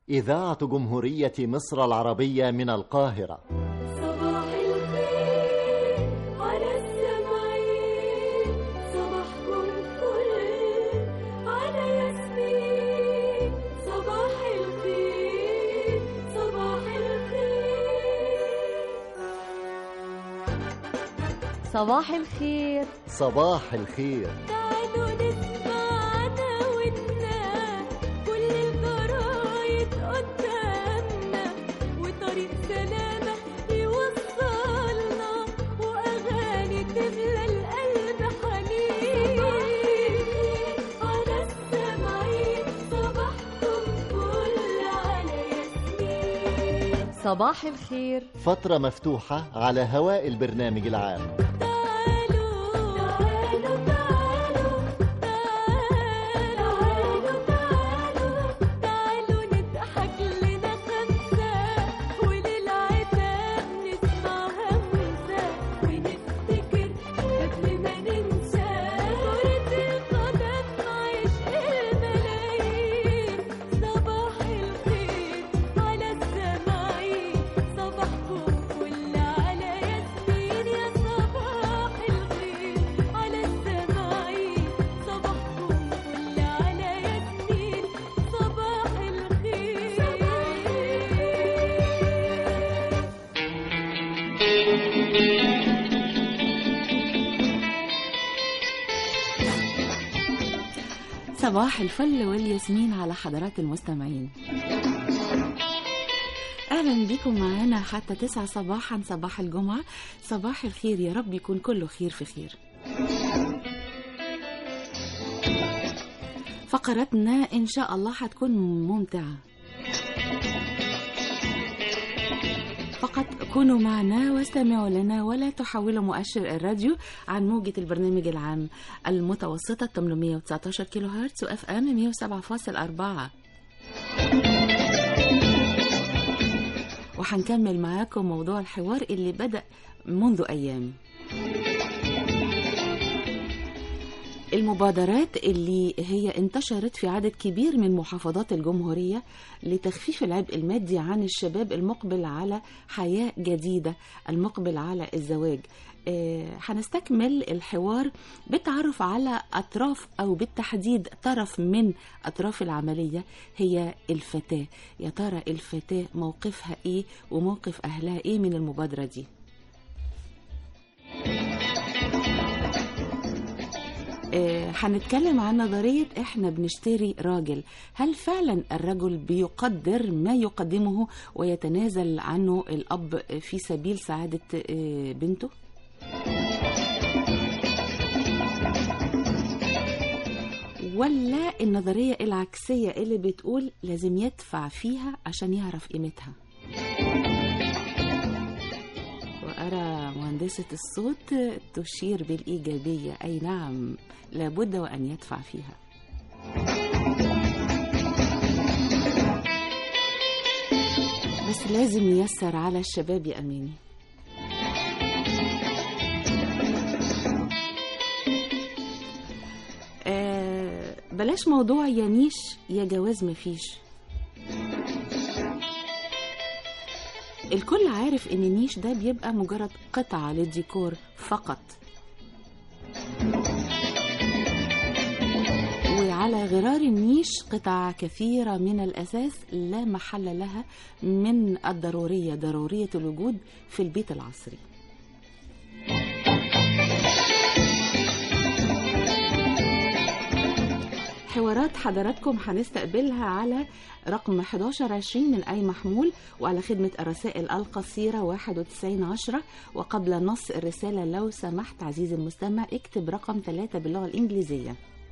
إذاعة جمهورية مصر العربية من القاهرة صباح الخير على السمعين صباحكم فل على ياسمين صباح الخير صباح الخير صباح الخير صباح الخير تعالوا نسمعنا ونا كل الجرايد قدامنا وطريق سلامة يوصلنا وأغاني تملى القلب حنين على السمعين صباحكم فل على ياسمين صباح الخير فترة مفتوحة على هواء البرنامج العام تعالوا تعالوا تعالوا تعالوا تعالوا تعالوا نضحك لنا خمسة وللعتاب نسمع همسة ونفتكر قبل ما ننسى كرة القدم عشق الملايين صباح الخير على السماعين صباحكم فل على ياسمين يا صباح الخير على السماعين صباحكم فل على ياسمين صباح الخير صباح الفل والياسمين على حضرات المستمعين اهلا بكم معانا حتى تسعة صباحا صباح الجمعة صباح الخير يا رب يكون كله خير في خير فقرتنا ان شاء الله هتكون ممتعة فقط كونوا معنا واستمعوا لنا ولا تحولوا مؤشر الراديو عن موجة البرنامج العام المتوسطة 819 كيلو هرتز واف ام 107.4 وهنكمل معاكم موضوع الحوار اللي بدأ منذ أيام المبادرات اللي هي انتشرت في عدد كبير من محافظات الجمهورية لتخفيف العبء المادي عن الشباب المقبل على حياة جديدة المقبل على الزواج آه، هنستكمل الحوار بالتعرف على أطراف أو بالتحديد طرف من أطراف العملية هي الفتاة يا ترى الفتاة موقفها إيه وموقف أهلها إيه من المبادرة دي آه، هنتكلم عن نظرية احنا بنشتري راجل هل فعلا الرجل بيقدر ما يقدمه ويتنازل عنه الأب في سبيل سعادة آه، بنته؟ ولا النظرية العكسية اللي بتقول لازم يدفع فيها عشان يعرف قيمتها وأرى مهندسة الصوت تشير بالإيجابية أي نعم لابد وأن يدفع فيها بس لازم نيسر على الشباب يا أميني آه بلاش موضوع يا نيش يا جواز مفيش الكل عارف ان النيش ده بيبقى مجرد قطعة للديكور فقط وعلى غرار النيش قطع كثيرة من الأساس لا محل لها من الضرورية ضرورية الوجود في البيت العصري حوارات حضراتكم هنستقبلها على رقم 1120 من أي محمول وعلى خدمة الرسائل القصيرة 9110 وقبل نص الرسالة لو سمحت عزيزي المستمع اكتب رقم 3 باللغة الإنجليزية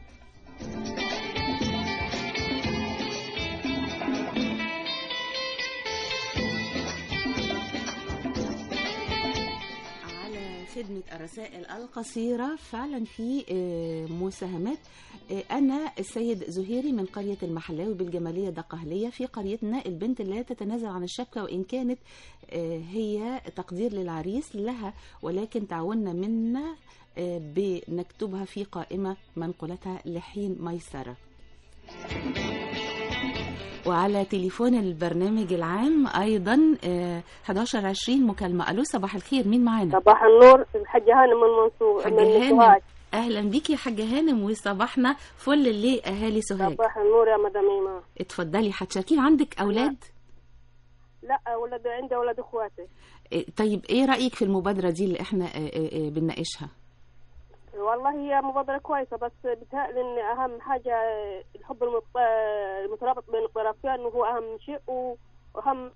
على خدمة الرسائل القصيرة فعلا في آه، مساهمات آه، أنا السيد زهيري من قرية المحلاوي بالجمالية دقهلية في قريتنا البنت لا تتنازل عن الشبكة وإن كانت آه، هي تقدير للعريس لها ولكن تعاوننا منا آه، بنكتبها في قائمة منقولتها لحين ميسرة وعلى تليفون البرنامج العام ايضا آه، 11 20 مكالمه الو صباح الخير مين معانا صباح النور الحاجة هانم من منصور حاجة من هانم سوهاج اهلا بيكي يا حاجه هانم وصباحنا فل اللي اهالي سوهاج صباح النور يا مدام ايمان اتفضلي هتشاركين عندك اولاد لا ولد عندي ولد اخواتي إيه، طيب ايه رايك في المبادره دي اللي احنا آه، آه، آه، بنناقشها والله هي مبادرة كويسة بس بتهيألي إن أهم حاجة الحب المت- المترابط بين الطرفين إنه هو أهم شيء و- وأهم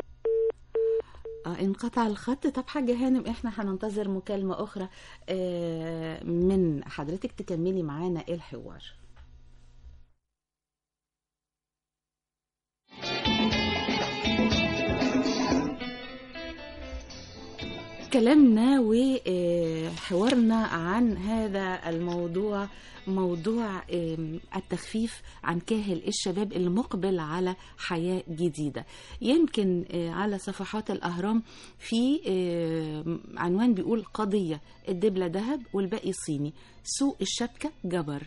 اه انقطع الخط طب حاجة هانم احنا هننتظر مكالمة أخرى آه، من حضرتك تكملي معانا الحوار كلامنا وحوارنا عن هذا الموضوع موضوع آم، التخفيف عن كاهل الشباب المقبل على حياة جديدة يمكن آه، على صفحات الأهرام في آم، عنوان بيقول قضية الدبلة ذهب والباقي صيني سوق الشبكة جبر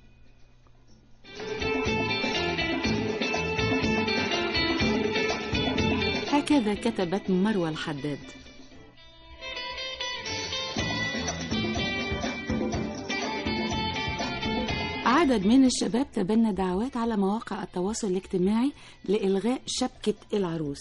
هكذا كتبت مروى الحداد عدد من الشباب تبنى دعوات على مواقع التواصل الاجتماعي لإلغاء شبكة العروس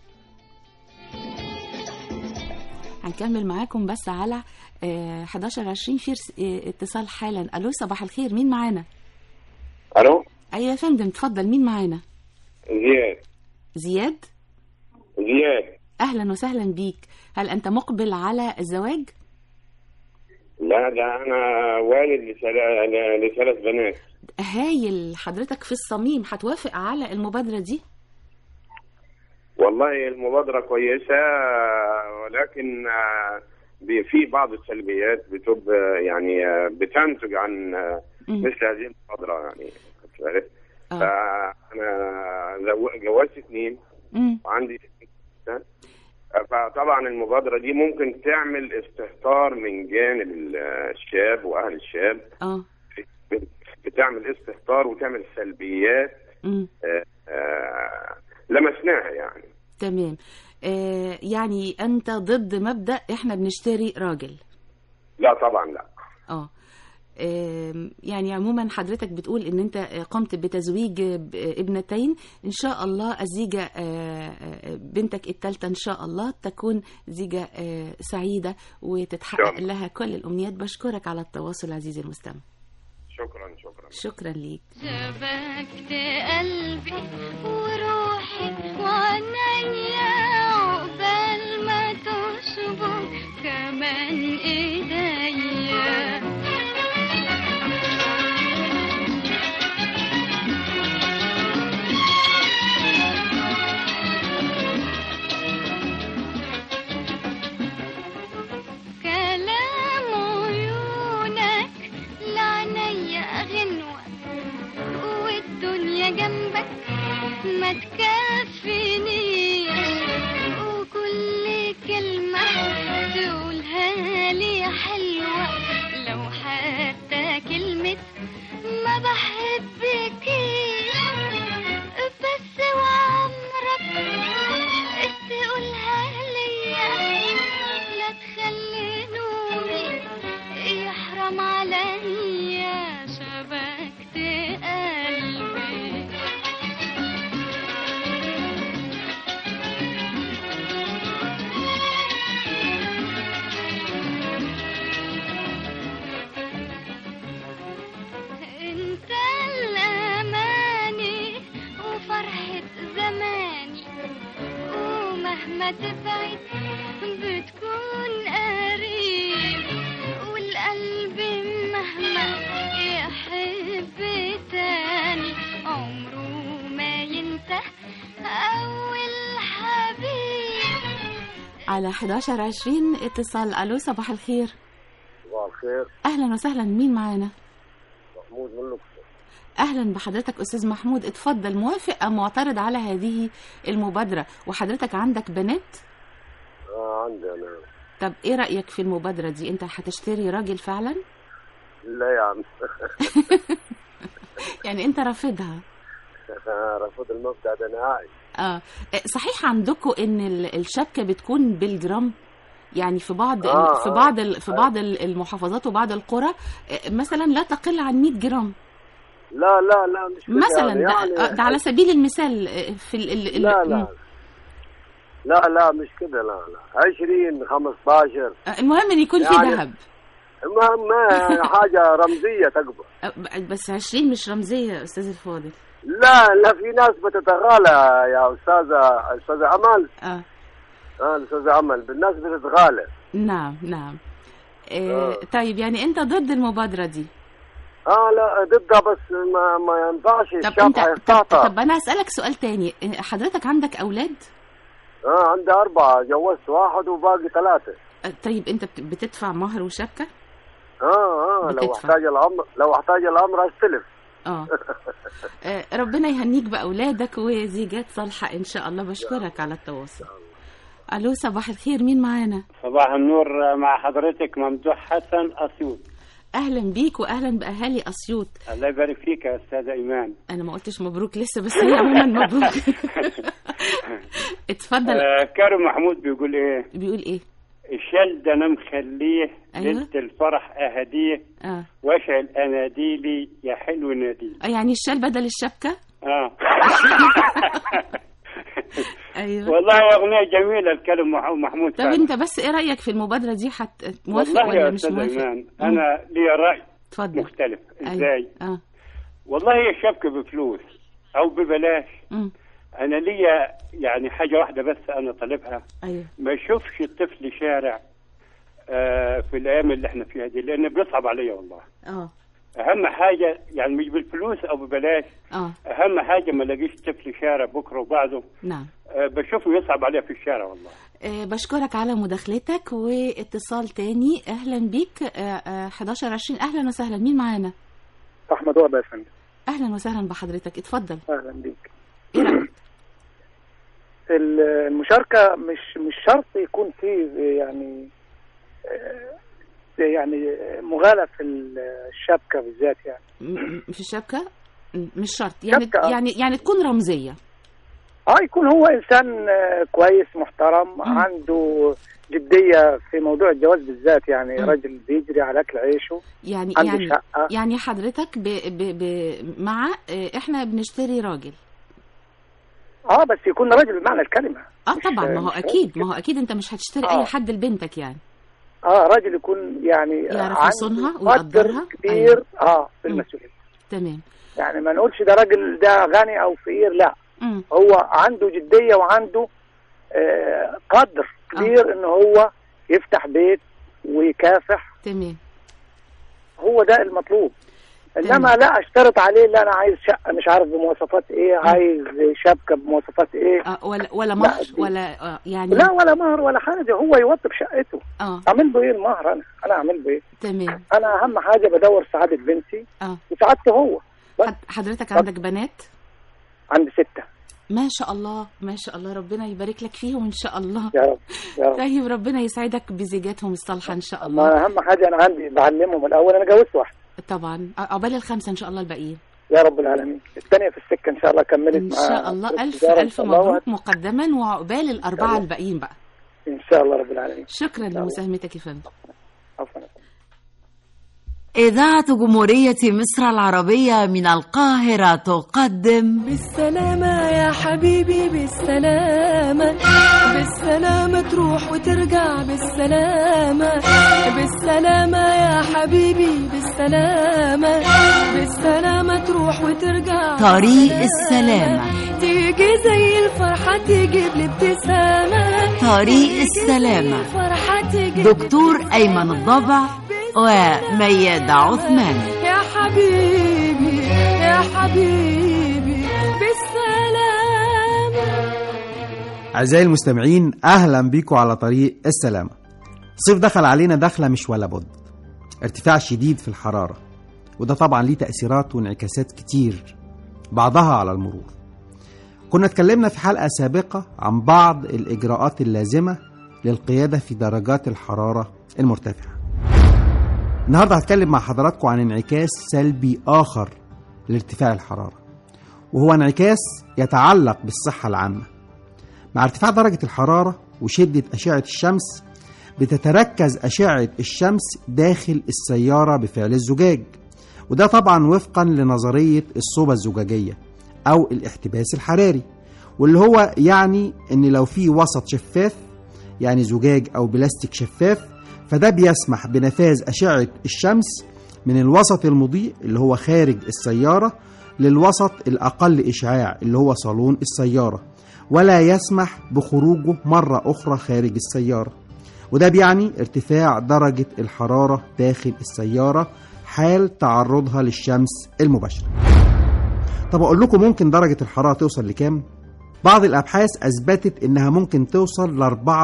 هنكمل معاكم بس على آه، 11 20 في رس- آه، اتصال حالا الو صباح الخير مين معانا الو ايوه يا فندم اتفضل مين معانا زياد زياد زياد اهلا وسهلا بيك هل انت مقبل على الزواج لا ده انا والد لثلا- لثلاث بنات هايل حضرتك في الصميم هتوافق على المبادرة دي والله المبادرة كويسة ولكن آه، بي- في بعض السلبيات بتبقى يعني آه، بتنتج عن آه، مم. مثل هذه المبادرة يعني خدت بالك؟ آه. فأنا زو- جوزت اثنين مم. وعندي سنة. فطبعا المبادرة دي ممكن تعمل استهتار من جانب ال- الشاب وأهل الشاب اه بتعمل استهتار وتعمل سلبيات مم. آه، آه، لمسناها يعني تمام آه يعني انت ضد مبدأ احنا بنشتري راجل لا طبعا لا اه آم، يعني عموما حضرتك بتقول ان انت قمت بتزويج ب- ابنتين ان شاء الله الزيجة آه، آه، بنتك الثالثة ان شاء الله تكون زيجة آه، سعيدة وتتحقق شكراً. لها كل الامنيات بشكرك على التواصل عزيزي المستمع شكرا شكرا شكرا ليك شبكت قلبي وروحي وعينيا عقبال ما تشبك كمان ايديا كلام عيونك لعنيا غنوة والدنيا جنبك ما تكفينيش وكل كلمة تقولها لي حلوة لو حتى كلمة ما بحبكيش بس وعمرك تقولها ليا لا تخلي نومي يحرم عليا شبكت قلبي انت الاماني وفرحة زماني ومهما تبعد بتكون قريب والقلب مهما يحب تاني عمره ما ينسى اول حبيب على 11 20 اتصال الو صباح الخير صباح الخير اهلا وسهلا مين معانا محمود من لكم اهلا بحضرتك استاذ محمود اتفضل موافق ام معترض على هذه المبادره وحضرتك عندك بنات آه عندي انا طب ايه رايك في المبادره دي انت هتشتري راجل فعلا لا يا عم يعني انت رافضها رفض المبدأ ده نهائي اه صحيح عندكم ان ال- الشبكه بتكون بالجرام يعني في بعض آه، في آه. بعض ال- في بعض ال- المحافظات وبعض القرى آه، مثلا لا تقل عن 100 جرام لا لا لا مش كده مثلا يعني, ده, يعني آه، ده على سبيل المثال آه، في ال ال ال- لا مم. لا لا لا مش كده لا لا 20 15 آه، المهم ان يكون في يعني- ذهب المهم ما حاجة رمزية تقبل آه، بس 20 مش رمزيه يا استاذ الفاضل لا لا في ناس بتتغالى يا أستاذة أستاذة أمل اه آه أستاذة أمل بالناس بتتغالى نعم نعم آه، آه. طيب يعني انت ضد المبادره دي اه لا ضدها بس ما ما ينفعش طب الشاب انت طب, هيستعطى طب انا هسالك سؤال تاني آه، حضرتك عندك اولاد اه عندي أربعة جوزت واحد وباقي ثلاثة آه، طيب انت بت- بتدفع مهر وشبكه اه اه لو بتدفع. احتاج الأمر لو احتاج الأمر استلف اه آه، ربنا يهنيك بأولادك وزيجات صالحة إن شاء الله بشكرك على التواصل ألو صباح الخير مين معانا صباح النور مع حضرتك ممدوح حسن أسيوط أهلا بيك وأهلا بأهالي أسيوط الله يبارك فيك يا أستاذة إيمان أنا ما قلتش مبروك لسه بس هي عموما مبروك اتفضل آه كارم محمود بيقول إيه بيقول إيه الشل ده أنا مخليه أيوة. ليلة الفرح أهديه آه. واشعل أناديلي يا حلو ناديلي آه، يعني الشال بدل الشبكة آه أيوه والله أغنية جميلة الكلام مح- محمود طب فعلا. أنت بس إيه رأيك في المبادرة دي حت موافق والله ولا يا مش أستاذ موافق؟ إيمان أنا لي رأي اتفضل مختلف أيوة. إزاي آه. والله هي الشبكة بفلوس أو ببلاش مم. أنا ليا يعني حاجة واحدة بس أنا طالبها أيوه ما يشوفش الطفل شارع آه، في الايام اللي احنا فيها دي لان بيصعب عليا والله آه اهم حاجه يعني مش بالفلوس او ببلاش آه اهم حاجه ما الاقيش طفل شارع بكره وبعده نعم آه، بشوفه يصعب عليا في الشارع والله آه، بشكرك على مداخلتك واتصال تاني اهلا بيك آه، آه، 11 20 اهلا وسهلا مين معانا احمد وهبه يا فندم اهلا وسهلا بحضرتك اتفضل اهلا بيك ايه رايك المشاركه مش مش شرط يكون في يعني آه، يعني مغالاه في الشبكه بالذات يعني م- م- في الشبكه م- مش شرط يعني شبكة، آه. يعني يعني تكون رمزيه اه يكون هو انسان آه، كويس محترم عنده جديه في موضوع الجواز بالذات يعني مم. راجل بيجري على اكل عيشه يعني عنده يعني شقة. يعني حضرتك ب ب ب مع آه، احنا بنشتري راجل اه بس يكون راجل بمعنى الكلمه اه مش- طبعا ما هو مش اكيد ما هو اكيد انت مش هتشتري آه. اي حد لبنتك يعني اه راجل يكون يعني يعرف عنده يصونها قدر ويقدرها. كبير أيوة. اه في مم. المسؤوليه تمام يعني ما نقولش ده راجل ده غني او فقير لا مم. هو عنده جديه وعنده آه قدر كبير ان هو يفتح بيت ويكافح تمام هو ده المطلوب انما لا اشترط عليه لا انا عايز شقه مش عارف بمواصفات ايه عايز شبكه بمواصفات ايه آه ولا ولا مهر ولا آه يعني لا ولا مهر ولا حاجه هو يوطب شقته اه اعمل له ايه المهر انا انا اعمل له ايه تمام انا اهم حاجه بدور سعاده بنتي اه وسعادته هو حد- حضرتك عندك بنات عندي سته ما شاء الله ما شاء الله ربنا يبارك لك فيهم ان شاء الله يا رب يا رب طيب ربنا يسعدك بزيجاتهم الصالحه ان شاء ما الله أنا اهم حاجه انا عندي بعلمهم الاول انا جوزت واحده طبعا عقبال الخمسه ان شاء الله الباقيين يا رب العالمين الثانيه في السكه ان شاء الله كملت ان مع شاء الله الف التجارة إن الف شاء الله مبروك مقدما وعقبال الاربعه الله. الباقيين بقى ان شاء الله رب العالمين شكرا لمساهمتك يا فندم عفوا إذاعة جمهورية مصر العربية من القاهرة تقدم بالسلامة يا حبيبي بالسلامة بالسلامة تروح وترجع بالسلامة بالسلامة يا حبيبي بالسلامة بالسلامة تروح وترجع طريق بالسلامة. السلامة. تيجي زي الفرحة تجيب لي ابتسامة طريق السلامة. الفرحة تجيب دكتور أيمن الضبع وميادة عثمان يا حبيبي يا حبيبي بالسلامة أعزائي المستمعين أهلا بيكم على طريق السلامة الصيف دخل علينا دخلة مش ولا بد ارتفاع شديد في الحرارة وده طبعا ليه تأثيرات وانعكاسات كتير بعضها على المرور كنا اتكلمنا في حلقة سابقة عن بعض الإجراءات اللازمة للقيادة في درجات الحرارة المرتفعة النهاردة هتكلم مع حضراتكم عن انعكاس سلبي آخر لارتفاع الحرارة وهو انعكاس يتعلق بالصحة العامة مع ارتفاع درجة الحرارة وشدة أشعة الشمس بتتركز أشعة الشمس داخل السيارة بفعل الزجاج وده طبعا وفقا لنظرية الصوبة الزجاجية أو الاحتباس الحراري واللي هو يعني إن لو في وسط شفاف يعني زجاج أو بلاستيك شفاف فده بيسمح بنفاذ أشعة الشمس من الوسط المضيء اللي هو خارج السيارة للوسط الأقل إشعاع اللي هو صالون السيارة ولا يسمح بخروجه مرة أخرى خارج السيارة وده بيعني ارتفاع درجة الحرارة داخل السيارة حال تعرضها للشمس المباشرة طب أقول لكم ممكن درجة الحرارة توصل لكام؟ بعض الأبحاث أثبتت إنها ممكن توصل ل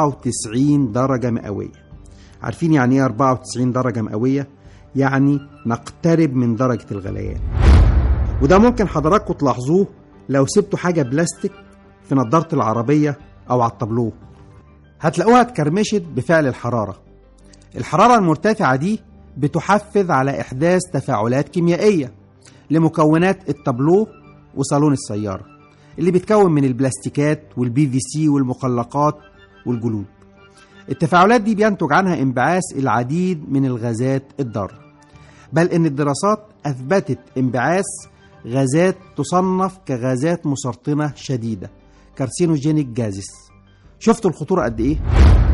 94 درجة مئوية عارفين يعني إيه 94 درجة مئوية؟ يعني نقترب من درجة الغليان وده ممكن حضراتكم تلاحظوه لو سبتوا حاجة بلاستيك في نظارة العربية أو على الطابلوه هتلاقوها اتكرمشت بفعل الحرارة الحرارة المرتفعة دي بتحفز على إحداث تفاعلات كيميائية لمكونات الطابلوه وصالون السيارة اللي بيتكون من البلاستيكات والبي في سي والمخلقات والجلود التفاعلات دي بينتج عنها انبعاث العديد من الغازات الضارة بل ان الدراسات اثبتت انبعاث غازات تصنف كغازات مسرطنة شديدة كارسينوجينيك جازس شفتوا الخطورة قد ايه؟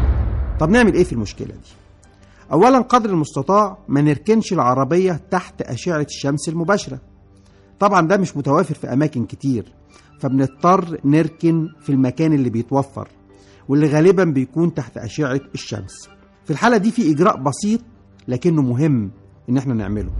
طب نعمل ايه في المشكلة دي؟ اولا قدر المستطاع ما نركنش العربية تحت اشعة الشمس المباشرة طبعا ده مش متوافر في اماكن كتير فبنضطر نركن في المكان اللي بيتوفر واللي غالبا بيكون تحت اشعة الشمس في الحالة دي في اجراء بسيط لكنه مهم ان احنا نعمله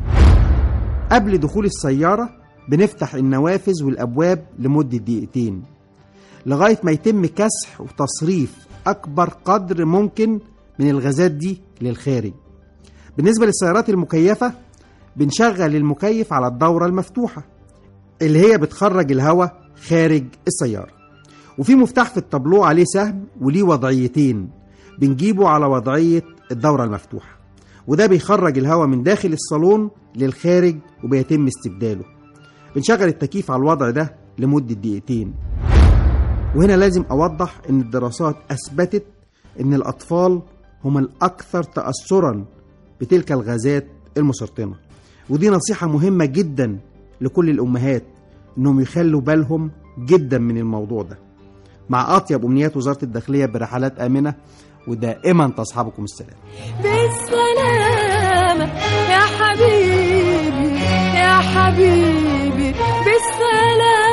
قبل دخول السيارة بنفتح النوافذ والابواب لمدة دقيقتين لغاية ما يتم كسح وتصريف أكبر قدر ممكن من الغازات دي للخارج بالنسبة للسيارات المكيفة بنشغل المكيف على الدورة المفتوحة اللي هي بتخرج الهواء خارج السيارة وفي مفتاح في التابلو عليه سهم وليه وضعيتين بنجيبه على وضعية الدورة المفتوحة وده بيخرج الهواء من داخل الصالون للخارج وبيتم استبداله بنشغل التكييف على الوضع ده لمدة دقيقتين وهنا لازم أوضح إن الدراسات أثبتت إن الأطفال هم الأكثر تأثرا بتلك الغازات المسرطنة ودي نصيحة مهمة جدا لكل الأمهات إنهم يخلوا بالهم جدا من الموضوع ده مع أطيب أمنيات وزارة الداخلية برحلات آمنة ودائما تصحبكم السلام بالسلامة يا حبيبي يا حبيبي بالسلامة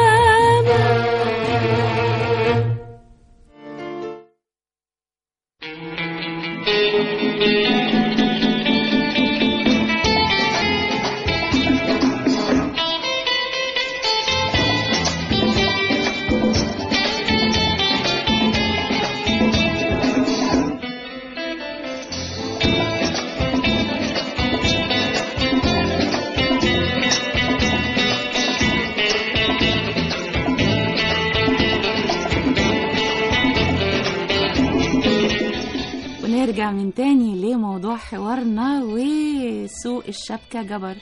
ونرجع من تاني لموضوع حوارنا وسوق الشبكة جبر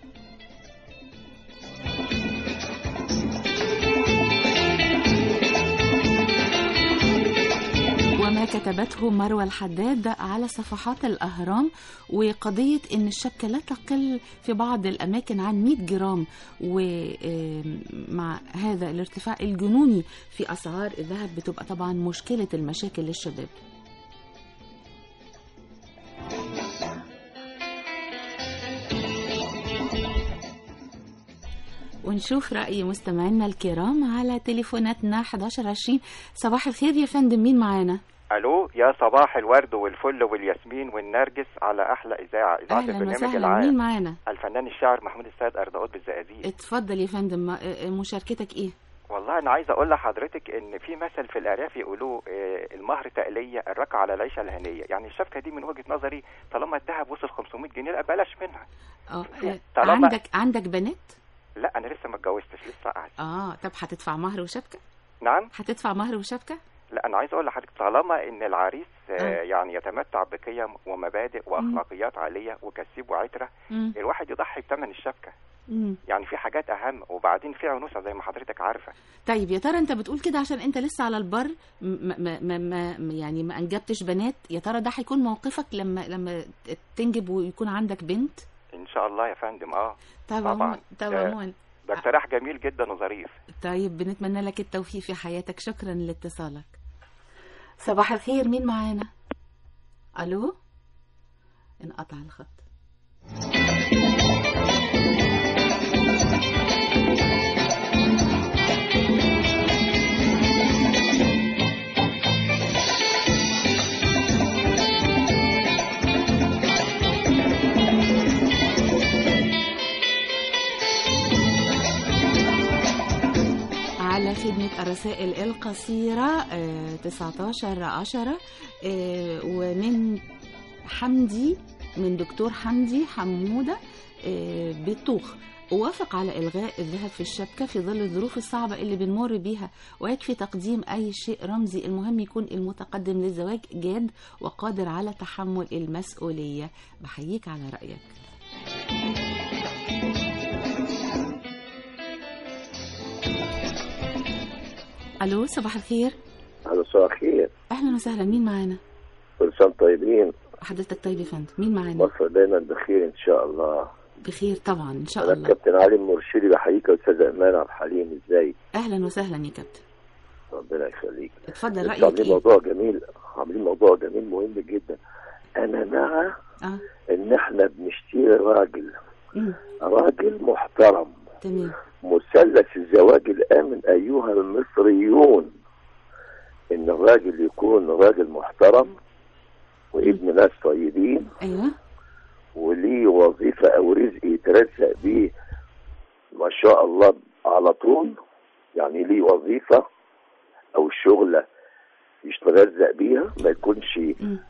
وما كتبته مروة الحداد على صفحات الأهرام وقضية أن الشبكة لا تقل في بعض الأماكن عن 100 جرام ومع هذا الارتفاع الجنوني في أسعار الذهب بتبقى طبعا مشكلة المشاكل للشباب ونشوف رأي مستمعينا الكرام على تليفوناتنا 1120 صباح الخير يا فندم مين معانا؟ الو يا صباح الورد والفل والياسمين والنرجس على احلى اذاعه اذاعه أهلا البرنامج وسهلا العام مين معانا؟ الفنان الشاعر محمود السيد ارداؤوط بالزقازيق اتفضل يا فندم ما- آه، مشاركتك ايه؟ والله انا عايز اقول لحضرتك ان في مثل في الارياف يقولوه آه، المهر تقليه الركعه على العيشه الهنيه يعني الشبكه دي من وجهه نظري طالما الذهب وصل 500 جنيه لا بلاش منها اه في- آه، طالما- عندك عندك بنات؟ لا انا لسه ما اتجوزتش لسه قاعد اه طب هتدفع مهر وشبكة؟ نعم هتدفع مهر وشبكة؟ لا انا عايز اقول لحضرتك طالما ان العريس آه، آه. يعني يتمتع بقيم ومبادئ واخلاقيات عاليه وكسيب وعتره مم. الواحد يضحي بثمن الشبكه مم. يعني في حاجات اهم وبعدين في عنوسه زي ما حضرتك عارفه طيب يا ترى انت بتقول كده عشان انت لسه على البر ما ما ما ما يعني ما انجبتش بنات يا ترى ده هيكون موقفك لما لما تنجب ويكون عندك بنت ان شاء الله يا فندم اه طبعا طبعا طبعا ده- ده اقتراح جميل جدا وظريف طيب بنتمنى لك التوفيق في حياتك شكرا لاتصالك صباح الخير مين معانا الو انقطع الخط على خدمة الرسائل القصيرة آه، 19 10 آه، ومن حمدي من دكتور حمدي حمودة آه، بطوخ أوافق على إلغاء الذهب في الشبكة في ظل الظروف الصعبة اللي بنمر بيها ويكفي تقديم أي شيء رمزي المهم يكون المتقدم للزواج جاد وقادر على تحمل المسؤولية بحييك على رأيك ألو صباح الخير على صباح الخير أهلا وسهلا مين معانا كل سنة طيبين حضرتك طيب يا فندم مين معانا مصر دايما بخير ان شاء الله بخير طبعا إن شاء انا الله الكابتن علي المرشدي بحييك يا استاذ ايمان عبد الحليم ازاي أهلا وسهلا يا كابتن ربنا يخليك اتفضل انتوا رأيك عاملين إيه موضوع جميل عاملين موضوع جميل مهم جدا انا مع آه. ان احنا بنشتري راجل مم. راجل محترم تمام مثلث الزواج الامن ايها المصريون ان الراجل يكون راجل محترم وابن ناس طيبين أيوه وليه وظيفة أو رزق يترزق بيه ما شاء الله على طول يعني ليه وظيفة أو شغلة يترزق بيها ما يكونش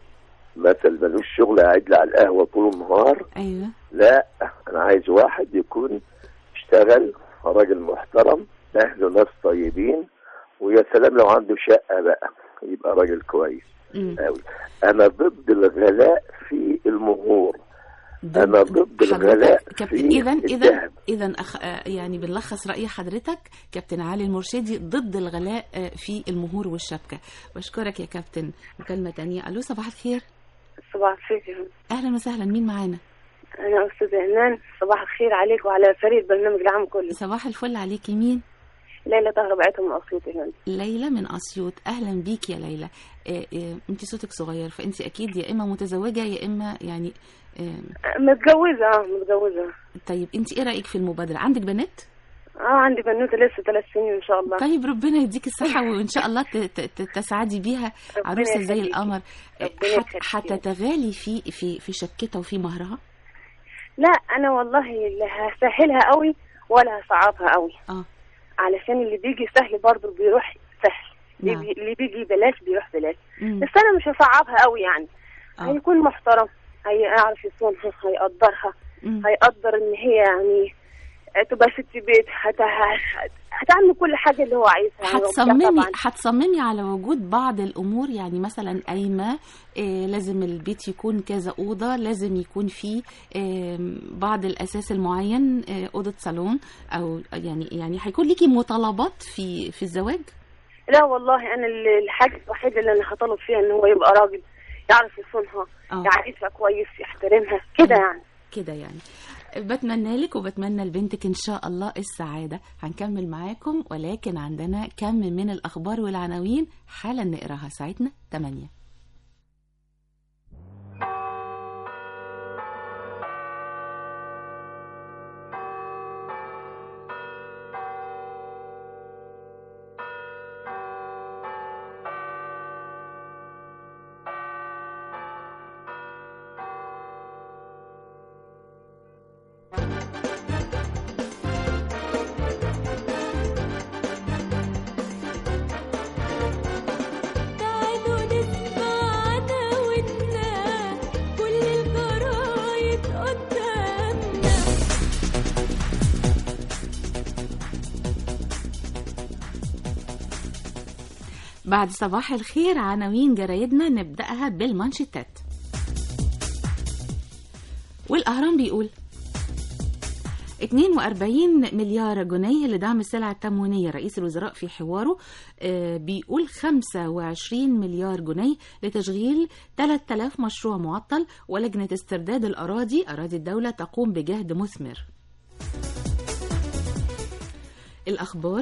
مثل ملوش شغل قاعد لي على القهوة طول النهار أيوه لا أنا عايز واحد يكون يشتغل راجل محترم أهله ناس طيبين ويا سلام لو عنده شقة بقى يبقى راجل كويس أوي أنا ضد الغلاء في المهور أنا ضد الغلاء كابتن في إذا إذا الذهب إذا أخ... آه، يعني بنلخص رأي حضرتك كابتن علي المرشدي ضد الغلاء آه، في المهور والشبكة بشكرك يا كابتن مكالمة تانية ألو صباح الخير صباح الخير أهلا وسهلا مين معانا أنا أستاذ إيمان صباح الخير عليك وعلى فريق البرنامج العام كله صباح الفل عليك مين ليلى طاهرة بعتهم من أسيوط يا فندم. ليلى من أسيوط أهلا بيك يا ليلى آه، آه، أنت صوتك صغير فأنت أكيد يا إما متزوجة يا إما يعني آه، متجوزة اه متجوزة طيب أنت إيه رأيك في المبادرة عندك بنات؟ اه عندي بنوتة لسه ثلاث سنين إن شاء الله طيب ربنا يديك الصحة وإن شاء الله ت- ت- ت- تسعدي بيها ربنا عروسة زي يخليكي. القمر ربنا حت- يخليكي. هتتغالي في في في شبكتها وفي مهرها لا أنا والله لا هسهلها قوي ولا هصعبها قوي اه علشان اللي بيجي سهل برضه بيروح سهل اللي نعم. بي- اللي بيجي بلاش بيروح بلاش مم. بس أنا مش هصعبها قوي يعني آه. هيكون محترم هيعرف يصونها هيقدرها مم. هيقدر ان هي يعني تبقى ست بيت هت... هت- هتعمل كل حاجه اللي هو عايزها يعني هتصممي طبعا هتصممي على وجود بعض الامور يعني مثلا قايمه آه لازم البيت يكون كذا اوضه لازم يكون فيه آه بعض الاساس المعين آه اوضه صالون او يعني يعني هيكون ليكي مطالبات في في الزواج لا والله انا ال- الحاجه الوحيده اللي انا هطالب فيها ان هو يبقى راجل يعرف يصونها آه. يعرفها كويس يحترمها كده يعني كده يعني بتمنى لك وبتمنى لبنتك ان شاء الله السعاده هنكمل معاكم ولكن عندنا كم من الاخبار والعناوين حالا نقراها ساعتنا 8 تعالوا نسمع عناويننا كل الجرايد قدامنا بعد صباح الخير عناوين جرايدنا نبدأها بالمانشيتات والأهرام بيقول 42 مليار جنيه لدعم السلع التموينية رئيس الوزراء في حواره آه، بيقول 25 مليار جنيه لتشغيل 3000 مشروع معطل ولجنة استرداد الأراضي أراضي الدولة تقوم بجهد مثمر الأخبار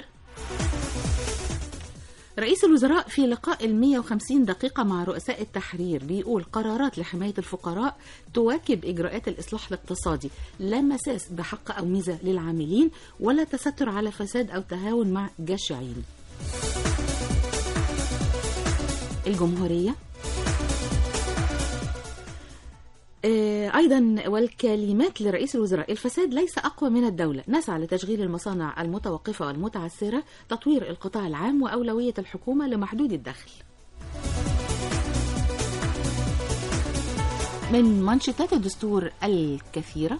رئيس الوزراء في لقاء ال 150 دقيقة مع رؤساء التحرير بيقول قرارات لحماية الفقراء تواكب إجراءات الإصلاح الاقتصادي لا مساس بحق أو ميزة للعاملين ولا تستر على فساد أو تهاون مع جشعين الجمهورية آه، أيضا والكلمات لرئيس الوزراء الفساد ليس أقوى من الدولة نسعى لتشغيل المصانع المتوقفة والمتعثرة تطوير القطاع العام وأولوية الحكومة لمحدود الدخل من منشطات الدستور الكثيرة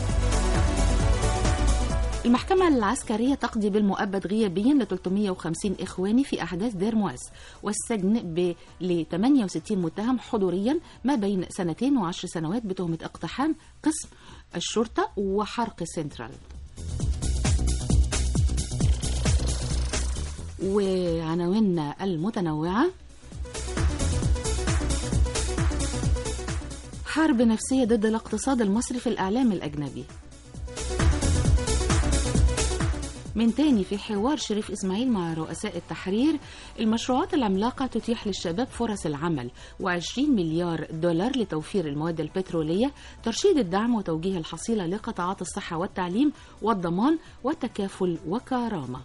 المحكمة العسكرية تقضي بالمؤبد غيابيا ل 350 إخواني في أحداث دير مواس والسجن ب ل 68 متهم حضوريا ما بين سنتين وعشر سنوات بتهمة اقتحام قسم الشرطة وحرق سنترال وعناويننا المتنوعة حرب نفسية ضد الاقتصاد المصري في الإعلام الأجنبي من تاني في حوار شريف إسماعيل مع رؤساء التحرير المشروعات العملاقة تتيح للشباب فرص العمل و20 مليار دولار لتوفير المواد البترولية ترشيد الدعم وتوجيه الحصيلة لقطاعات الصحة والتعليم والضمان والتكافل وكرامة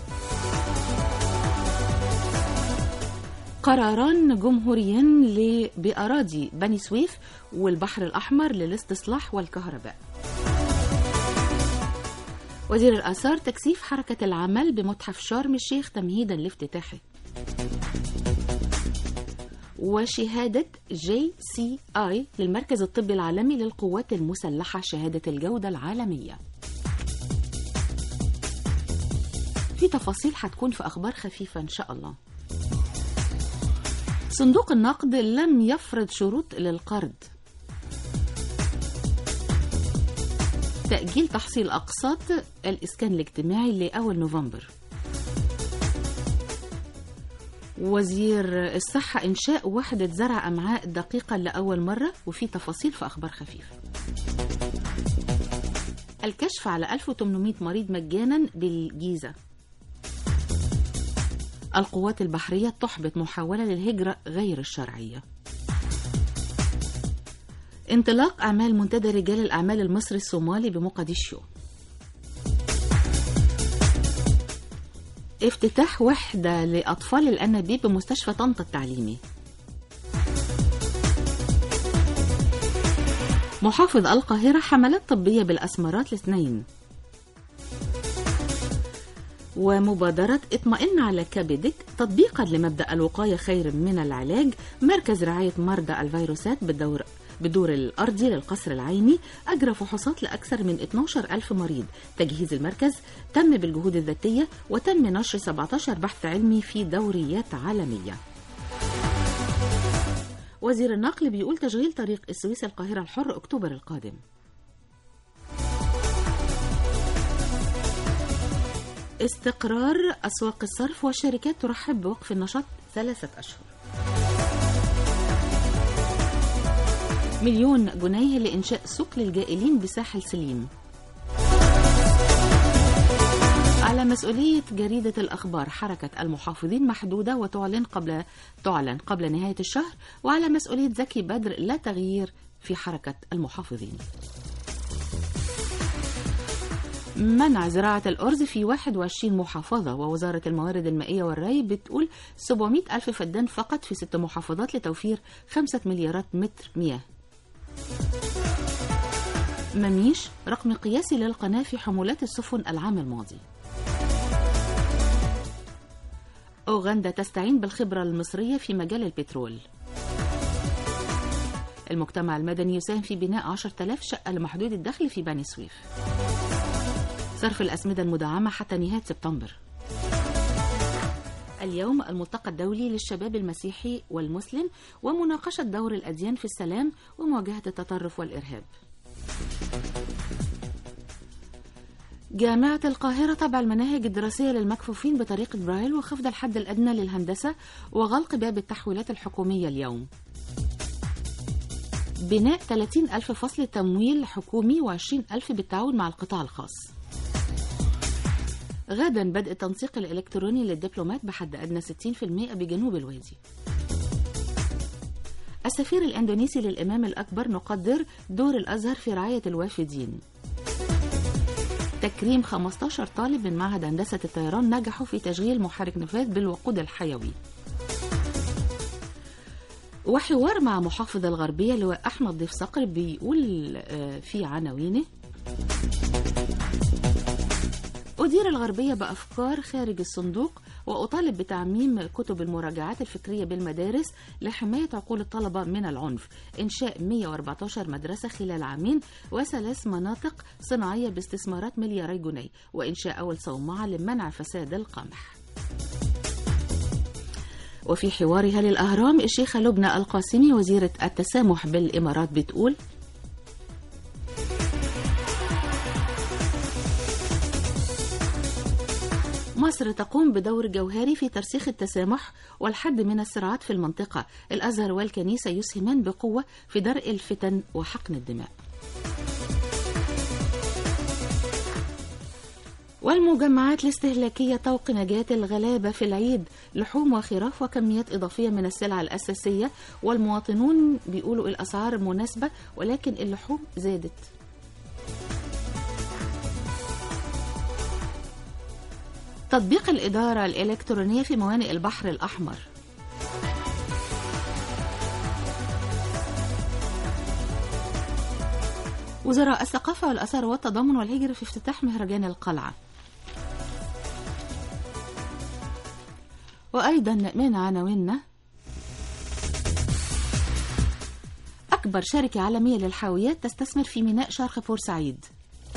قراران جمهوريين ل- بأراضي بني سويف والبحر الأحمر للاستصلاح والكهرباء وزير الآثار تكثيف حركة العمل بمتحف شرم الشيخ تمهيدا لافتتاحه وشهادة جي سي آي للمركز الطبي العالمي للقوات المسلحة شهادة الجودة العالمية في تفاصيل هتكون في أخبار خفيفة إن شاء الله صندوق النقد لم يفرض شروط للقرض تأجيل تحصيل أقساط الإسكان الاجتماعي لأول نوفمبر وزير الصحة إنشاء وحدة زرع أمعاء دقيقة لأول مرة وفي تفاصيل في أخبار خفيفة الكشف على 1800 مريض مجانا بالجيزة القوات البحرية تحبط محاولة للهجرة غير الشرعية انطلاق أعمال منتدى رجال الأعمال المصري الصومالي بمقديشو افتتاح وحدة لأطفال الأنابيب بمستشفى طنطا التعليمي محافظ القاهرة حملات طبية بالأسمرات الاثنين ومبادرة اطمئن على كبدك تطبيقا لمبدأ الوقاية خير من العلاج مركز رعاية مرضى الفيروسات بالدور بدور الأرضي للقصر العيني أجرى فحوصات لأكثر من 12 ألف مريض تجهيز المركز تم بالجهود الذاتية وتم نشر 17 بحث علمي في دوريات عالمية وزير النقل بيقول تشغيل طريق السويس القاهرة الحر أكتوبر القادم استقرار أسواق الصرف والشركات ترحب بوقف النشاط ثلاثة أشهر مليون جنيه لإنشاء سوق للجائلين بساحل سليم على مسؤولية جريدة الأخبار حركة المحافظين محدودة وتعلن قبل تعلن قبل نهاية الشهر وعلى مسؤولية زكي بدر لا تغيير في حركة المحافظين منع زراعة الأرز في 21 محافظة ووزارة الموارد المائية والري بتقول 700 ألف فدان فقط في ست محافظات لتوفير 5 مليارات متر مياه مميش رقم قياسي للقناة في حمولات السفن العام الماضي أوغندا تستعين بالخبرة المصرية في مجال البترول المجتمع المدني يساهم في بناء 10,000 شقة لمحدود الدخل في بني سويف صرف الأسمدة المدعمة حتى نهاية سبتمبر اليوم الملتقى الدولي للشباب المسيحي والمسلم ومناقشة دور الأديان في السلام ومواجهة التطرف والإرهاب جامعة القاهرة طبع المناهج الدراسية للمكفوفين بطريقة برايل وخفض الحد الأدنى للهندسة وغلق باب التحويلات الحكومية اليوم بناء 30 ألف فصل تمويل حكومي و20 ألف بالتعاون مع القطاع الخاص غدا بدء التنسيق الإلكتروني للدبلومات بحد أدنى 60% بجنوب الوادي السفير الإندونيسي للإمام الأكبر نقدر دور الأزهر في رعاية الوافدين تكريم 15 طالب من معهد هندسة الطيران نجحوا في تشغيل محرك نفاذ بالوقود الحيوي وحوار مع محافظ الغربية لواء أحمد ضيف صقر بيقول آه، في عناوينه أدير الغربية بأفكار خارج الصندوق وأطالب بتعميم كتب المراجعات الفكرية بالمدارس لحماية عقول الطلبة من العنف إنشاء 114 مدرسة خلال عامين وثلاث مناطق صناعية باستثمارات ملياري جنيه وإنشاء أول صومعة لمنع فساد القمح وفي حوارها للأهرام الشيخة لبنى القاسمي وزيرة التسامح بالإمارات بتقول مصر تقوم بدور جوهري في ترسيخ التسامح والحد من الصراعات في المنطقة الأزهر والكنيسة يسهمان بقوة في درء الفتن وحقن الدماء والمجمعات الاستهلاكية طوق نجاة الغلابة في العيد لحوم وخراف وكميات إضافية من السلع الأساسية والمواطنون بيقولوا الأسعار مناسبة ولكن اللحوم زادت تطبيق الإدارة الإلكترونية في موانئ البحر الأحمر وزراء الثقافة والأثار والتضامن والهجرة في افتتاح مهرجان القلعة وأيضا من عناويننا أكبر شركة عالمية للحاويات تستثمر في ميناء شرق بورسعيد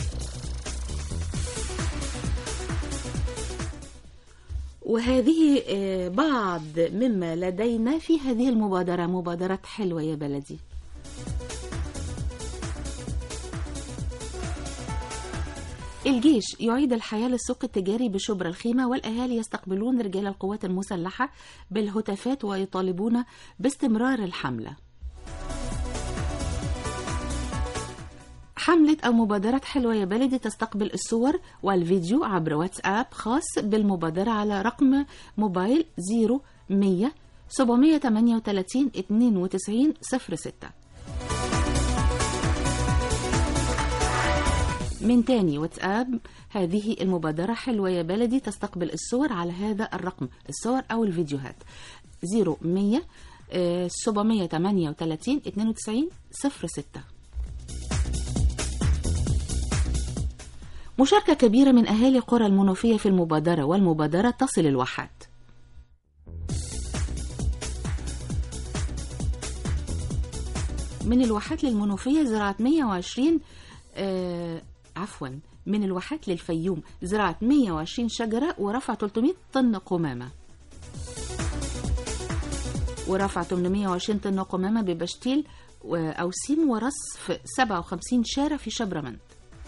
وهذه آه، بعض مما لدينا في هذه المبادرة مبادرة حلوة يا بلدي الجيش يعيد الحياة للسوق التجاري بشبرا الخيمة والأهالي يستقبلون رجال القوات المسلحة بالهتافات ويطالبون باستمرار الحملة حملة أو مبادرة حلوة يا بلدي تستقبل الصور والفيديو عبر واتساب خاص بالمبادرة على رقم موبايل 0100 738 92 06 من تاني واتساب هذه المبادرة حلوة يا بلدي تستقبل الصور على هذا الرقم الصور أو الفيديوهات 0100 آه، 738 92 06 مشاركة كبيرة من أهالي قرى المنوفية في المبادرة والمبادرة تصل الواحات من الواحات للمنوفية زراعة 120 آه عفوا من الواحات للفيوم زراعة 120 شجرة ورفع 300 طن قمامة ورفع 820 طن قمامة ببشتيل و- أو سيم ورصف 57 شارع في شبرمنت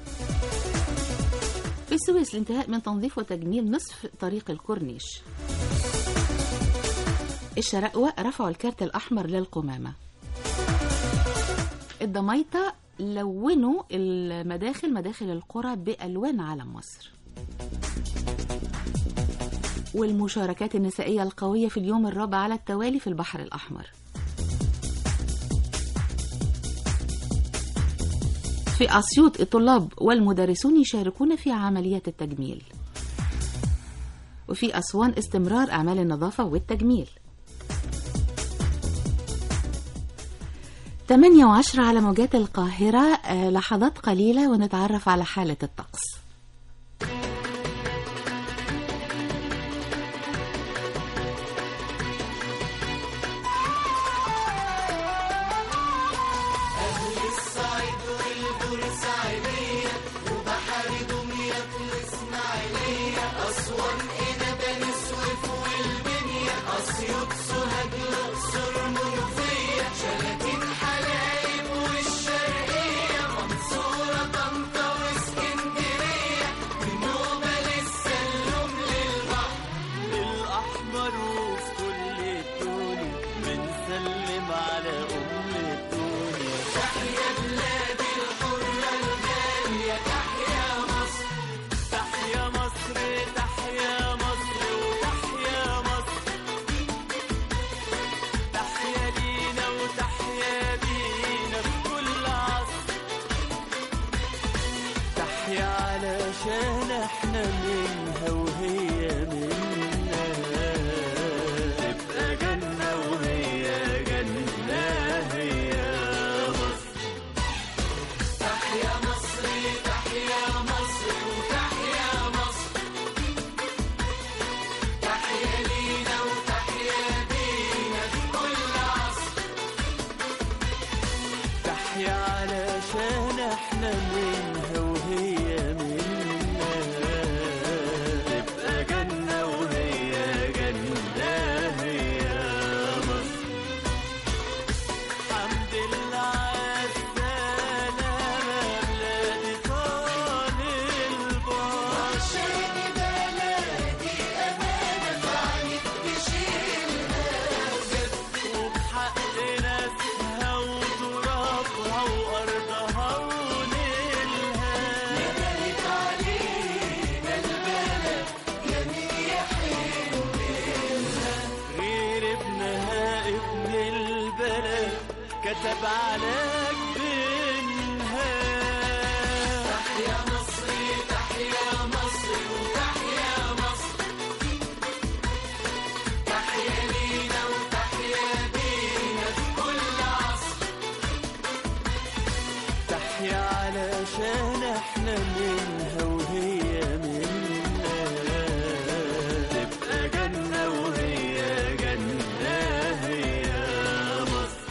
في السويس الانتهاء من تنظيف وتجميل نصف طريق الكورنيش الشرقوة رفعوا الكارت الأحمر للقمامة الضميطة لونوا المداخل مداخل القرى بألوان علم مصر والمشاركات النسائية القوية في اليوم الرابع على التوالي في البحر الأحمر في أسيوط الطلاب والمدرسون يشاركون في عمليات التجميل وفي أسوان استمرار أعمال النظافة والتجميل 8 و10 على موجات القاهرة آه، لحظات قليلة ونتعرف على حالة الطقس أهل الصعيد والبورسعيدية وبحر دمياط الإسماعيلية أسوان هنا بني سويف والبنية أسيوط سوهاج الأقصر منوفية شلاتين حلايب والشرقية منصورة طنطا واسكندرية كتب عليك بينها تحيا مصر تحيا مصر وتحيا مصر تحيا لينا وتحيا بينا في كل عصر تحيا علشان احنا منها وهي منا تبقى جنة وهي جنة هي مصر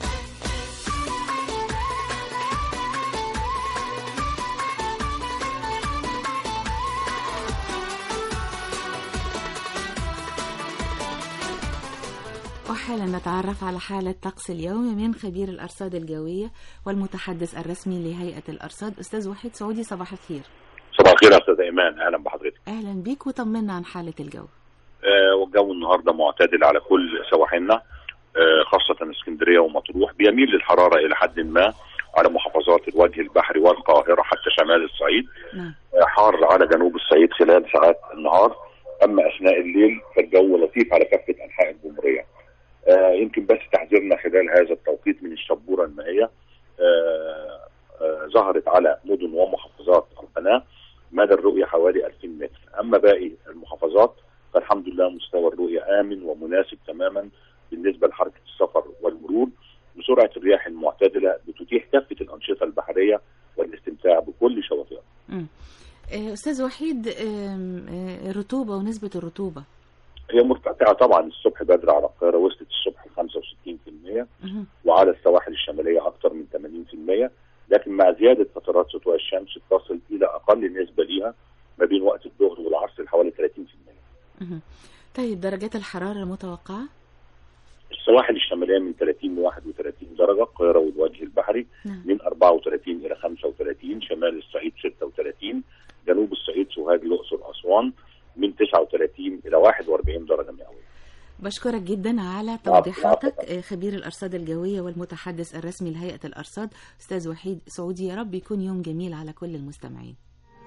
وحالا نتعرف على حالة طقس اليوم من خبير الأرصاد الجوية والمتحدث الرسمي لهيئة الأرصاد أستاذ وحيد سعودي صباح الخير صباح الخير يا استاذ ايمان اهلا بحضرتك أهلا بيك وطمنا عن حالة الجو آه والجو النهارده معتدل على كل سواحلنا آه خاصه اسكندريه ومطروح بيميل للحراره الى حد ما على محافظات الوجه البحري والقاهره حتى شمال الصعيد نعم آه حار على جنوب الصعيد خلال ساعات النهار اما اثناء الليل فالجو لطيف على كافه انحاء الجمهوريه آه يمكن بس تحذيرنا خلال هذا التوقيت من الشبوره المائيه آه آه ظهرت على مدن ومحافظات القناه مدى الرؤيه حوالي 2000 متر اما باقي المحافظات فالحمد لله مستوى الرؤيه امن ومناسب تماما بالنسبه لحركه السفر والمرور بسرعه الرياح المعتدله بتتيح كافه الانشطه البحريه والاستمتاع بكل شواطئها مم. آه، أستاذ وحيد آم، آه، الرطوبة ونسبة الرطوبة هي مرتفعه طبعا الصبح بدري على القاهره وصلت الصبح 65% مهم. وعلى السواحل الشماليه اكثر من 80% لكن مع زياده فترات سطوع الشمس تصل الى اقل نسبه ليها ما بين وقت الظهر والعصر حوالي 30% مهم. طيب درجات الحرارة المتوقعة السواحل الشماليه من 30 ل 31 درجه القاهره والوجه البحري نعم. من 34 الى 35 شمال الصعيد 36 جنوب الصعيد سوهاج الاقصر اسوان من 39 الى 41 درجه مئويه بشكرك جدا على العفو، توضيحاتك آه، خبير الأرصاد الجوية والمتحدث الرسمي لهيئة الأرصاد أستاذ وحيد سعودي يا رب يكون يوم جميل على كل المستمعين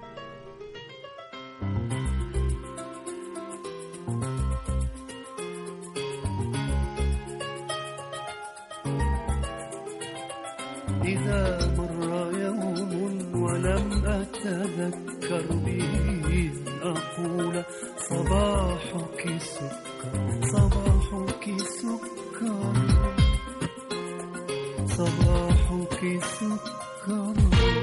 إذا مر يوم ولم أتذكر به أقول صباحك سكر صباحك سكر صباحك سكر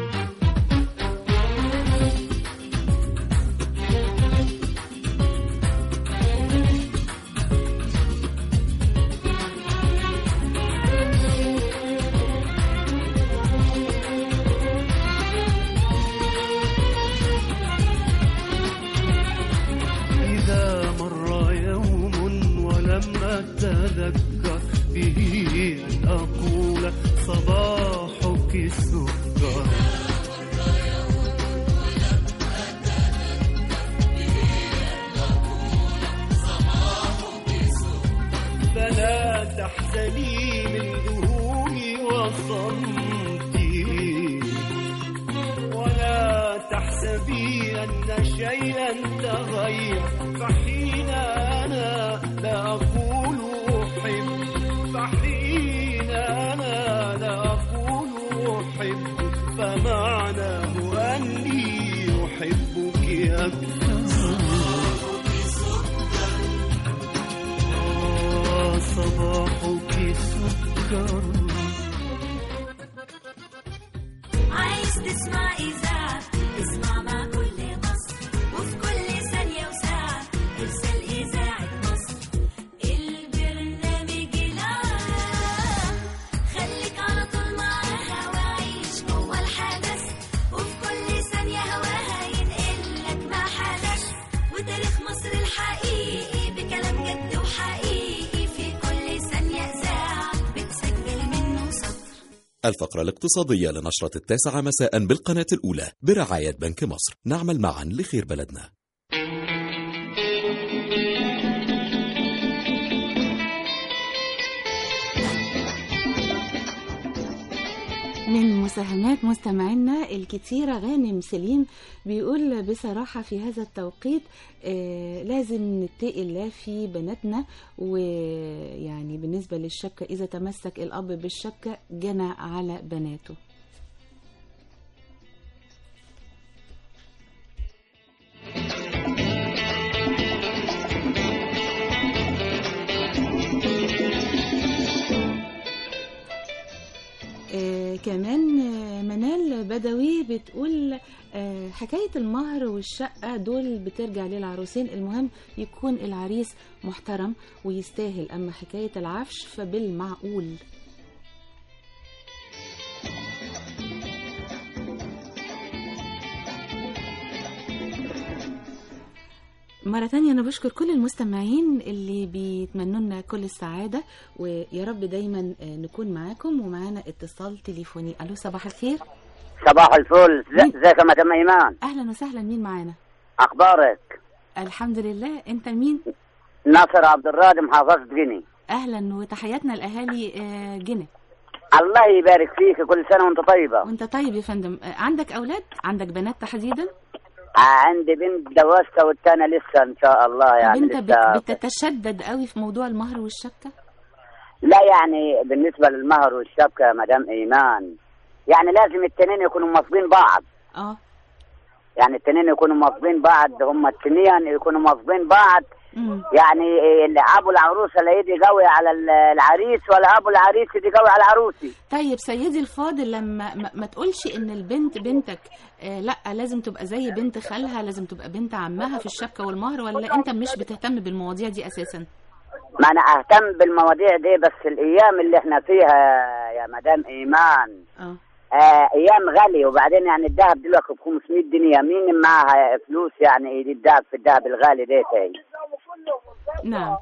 إذا مر يوم ولم أتذكر به أن أقول صباحك سكر فلا تحزني من ذهولي وصمتي ولا تحسبي أن شيئا تغير فحين أنا لا أقول أحب فحين أنا لا أقول أحب فمعناه أني أحبك أكثر آه، صباحك سكر عايز تسمع إذاعة اسمع مع كل مصر وفي كل ثانية وساعة ارسل إذاعة مصر البرنامج العام خليك على طول معاها وعيش جوه الحدث وفي كل ثانية هواها ينقلك ما حدث وتاريخ مصر الحقيقي بكلام جد وحقيقي في كل ثانية إذاعة بتسجل منه سطر الفقرة الاقتصادية لنشرة التاسعة مساء بالقناة الأولى برعاية بنك مصر نعمل معا لخير بلدنا من مساهمات مستمعينا الكتيرة غانم سليم بيقول بصراحة في هذا التوقيت آه لازم نتقي الله في بناتنا ويعني بالنسبة بالنسبة للشبكة إذا تمسك الأب بالشبكة جنى على بناته آه كمان آه منال بدوي بتقول آه حكاية المهر والشقة دول بترجع للعروسين المهم يكون العريس محترم ويستاهل أما حكاية العفش فبالمعقول مرة تانية أنا بشكر كل المستمعين اللي بيتمنوا لنا كل السعادة ويا رب دايما آه، نكون معاكم ومعانا اتصال تليفوني ألو صباح الخير صباح الفل ازيك يا مدام ايمان أهلا وسهلا مين معانا اخبارك الحمد لله أنت مين ناصر عبد الرازق محافظة جني أهلا وتحياتنا لأهالي آه، جنة الله يبارك فيك كل سنة وانت طيبة وأنت طيب يا فندم آه، عندك أولاد عندك بنات تحديدا آه، عندي بنت جوزتها والتانية لسه ان شاء الله طب يعني أنت لسه بت- بتتشدد قوي في موضوع المهر والشبكة لا يعني بالنسبة للمهر والشبكة يا مدام ايمان يعني لازم التنين يكونوا موافقين بعض اه يعني التنين يكونوا موافقين بعض هم التنين يكونوا موافقين بعض مم. يعني اللي ابو العروسه لا يدي قوي على ال- العريس ولا ابو العريس يدي قوي على العروسي طيب سيدي الفاضل لما ما, ما تقولش ان البنت بنتك آه لا لازم تبقى زي بنت خالها لازم تبقى بنت عمها في الشبكة والمهر ولا انت مش بتهتم بالمواضيع دي اساسا ما انا اهتم بالمواضيع دي بس الايام اللي احنا فيها يا مدام ايمان اه آه ايام غالي وبعدين يعني الذهب دلوقتي ب 500 جنيه مين معاها فلوس يعني يدي الذهب في الذهب الغالي ده تاني نعم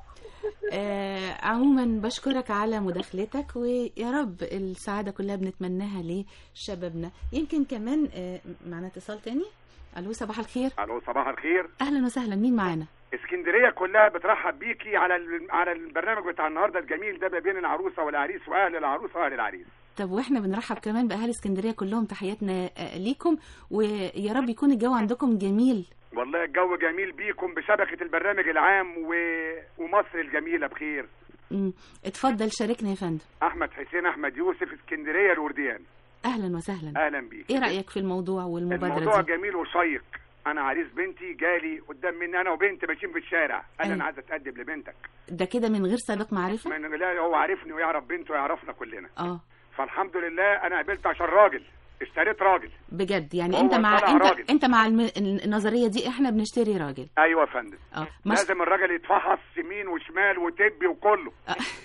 آه عموما بشكرك على مداخلتك ويا رب السعادة كلها بنتمناها لشبابنا يمكن كمان آه معنا اتصال تاني الو صباح الخير الو صباح الخير اهلا وسهلا مين معانا اسكندريه كلها بترحب بيكي على ال- على البرنامج بتاع النهارده الجميل ده ما بين العروسه والعريس واهل العروسه واهل العريس طب واحنا بنرحب كمان باهالي اسكندريه كلهم تحياتنا آه، ليكم ويا رب يكون الجو عندكم جميل والله الجو جميل بيكم بشبكه البرنامج العام و... ومصر الجميله بخير مم. اتفضل شاركنا يا فندم احمد حسين احمد يوسف اسكندريه الورديان اهلا وسهلا اهلا بيك ايه رايك في الموضوع والمبادره الموضوع دي جميل وشيق انا عريس بنتي جالي قدام مني انا وبنت ماشيين في الشارع قال أيوة. انا عايز اتقدم لبنتك ده كده من غير سابق معرفه من لا هو عارفني ويعرف بنته ويعرفنا كلنا اه فالحمد لله انا قابلت عشان راجل اشتريت راجل بجد يعني هو انت مع طلع انت راجل. انت مع الم... النظريه دي احنا بنشتري راجل ايوه يا فندم اه مش... لازم الراجل يتفحص يمين وشمال وتبي وكله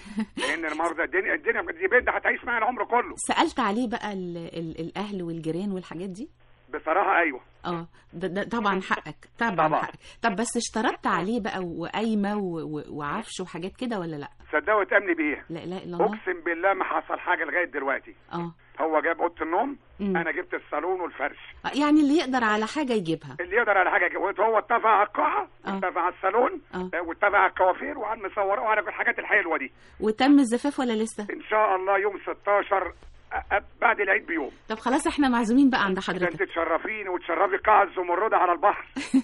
لان المرضى الدنيا الدنيا دي بنت هتعيش معايا العمر كله سالت عليه بقى ال... ال... الاهل والجيران والحاجات دي بصراحه ايوه اه ده, ده طبعا حقك طبعا, طبعا. حقك طب بس اشترطت عليه بقى وقايمه و... و... وعفش وحاجات كده ولا لا صدقوا تامني بيه لا اله الا الله اقسم بالله ما حصل حاجه لغايه دلوقتي اه هو جاب اوضه النوم مم. انا جبت الصالون والفرش آه، يعني اللي يقدر على حاجه يجيبها اللي يقدر على حاجه يجيب- هو اتفق على القاعه آه. واتفق على الصالون آه. آه، واتفق على الكوافير وعلى المصوره وعلى الحاجات الحلوه دي وتم الزفاف ولا لسه ان شاء الله يوم 16 أ- أ- بعد العيد بيوم طب خلاص احنا معزومين بقى عند ده حضرتك انت تشرفيني وتشرفي قاعه الزمرده على البحر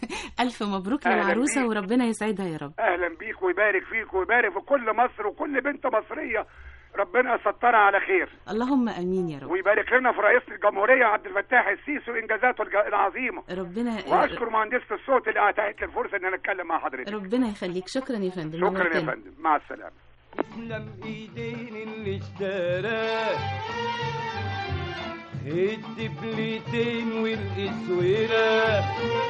الف مبروك أهلاً للعروسه بيك. وربنا يسعدها يا رب اهلا بيك ويبارك فيك ويبارك في كل مصر وكل بنت مصريه ربنا يسترها على خير اللهم امين يا رب ويبارك لنا في رئيس الجمهوريه عبد الفتاح السيسي وانجازاته الج- العظيمه ربنا واشكر مهندسه الصوت اللي اتاحت لي الفرصه ان انا اتكلم مع حضرتك ربنا يخليك شكرا يا فندم شكرا يا نورتنا. فندم مع السلامه تسلم ايدين اللي اشتراه الدبلتين والاسوره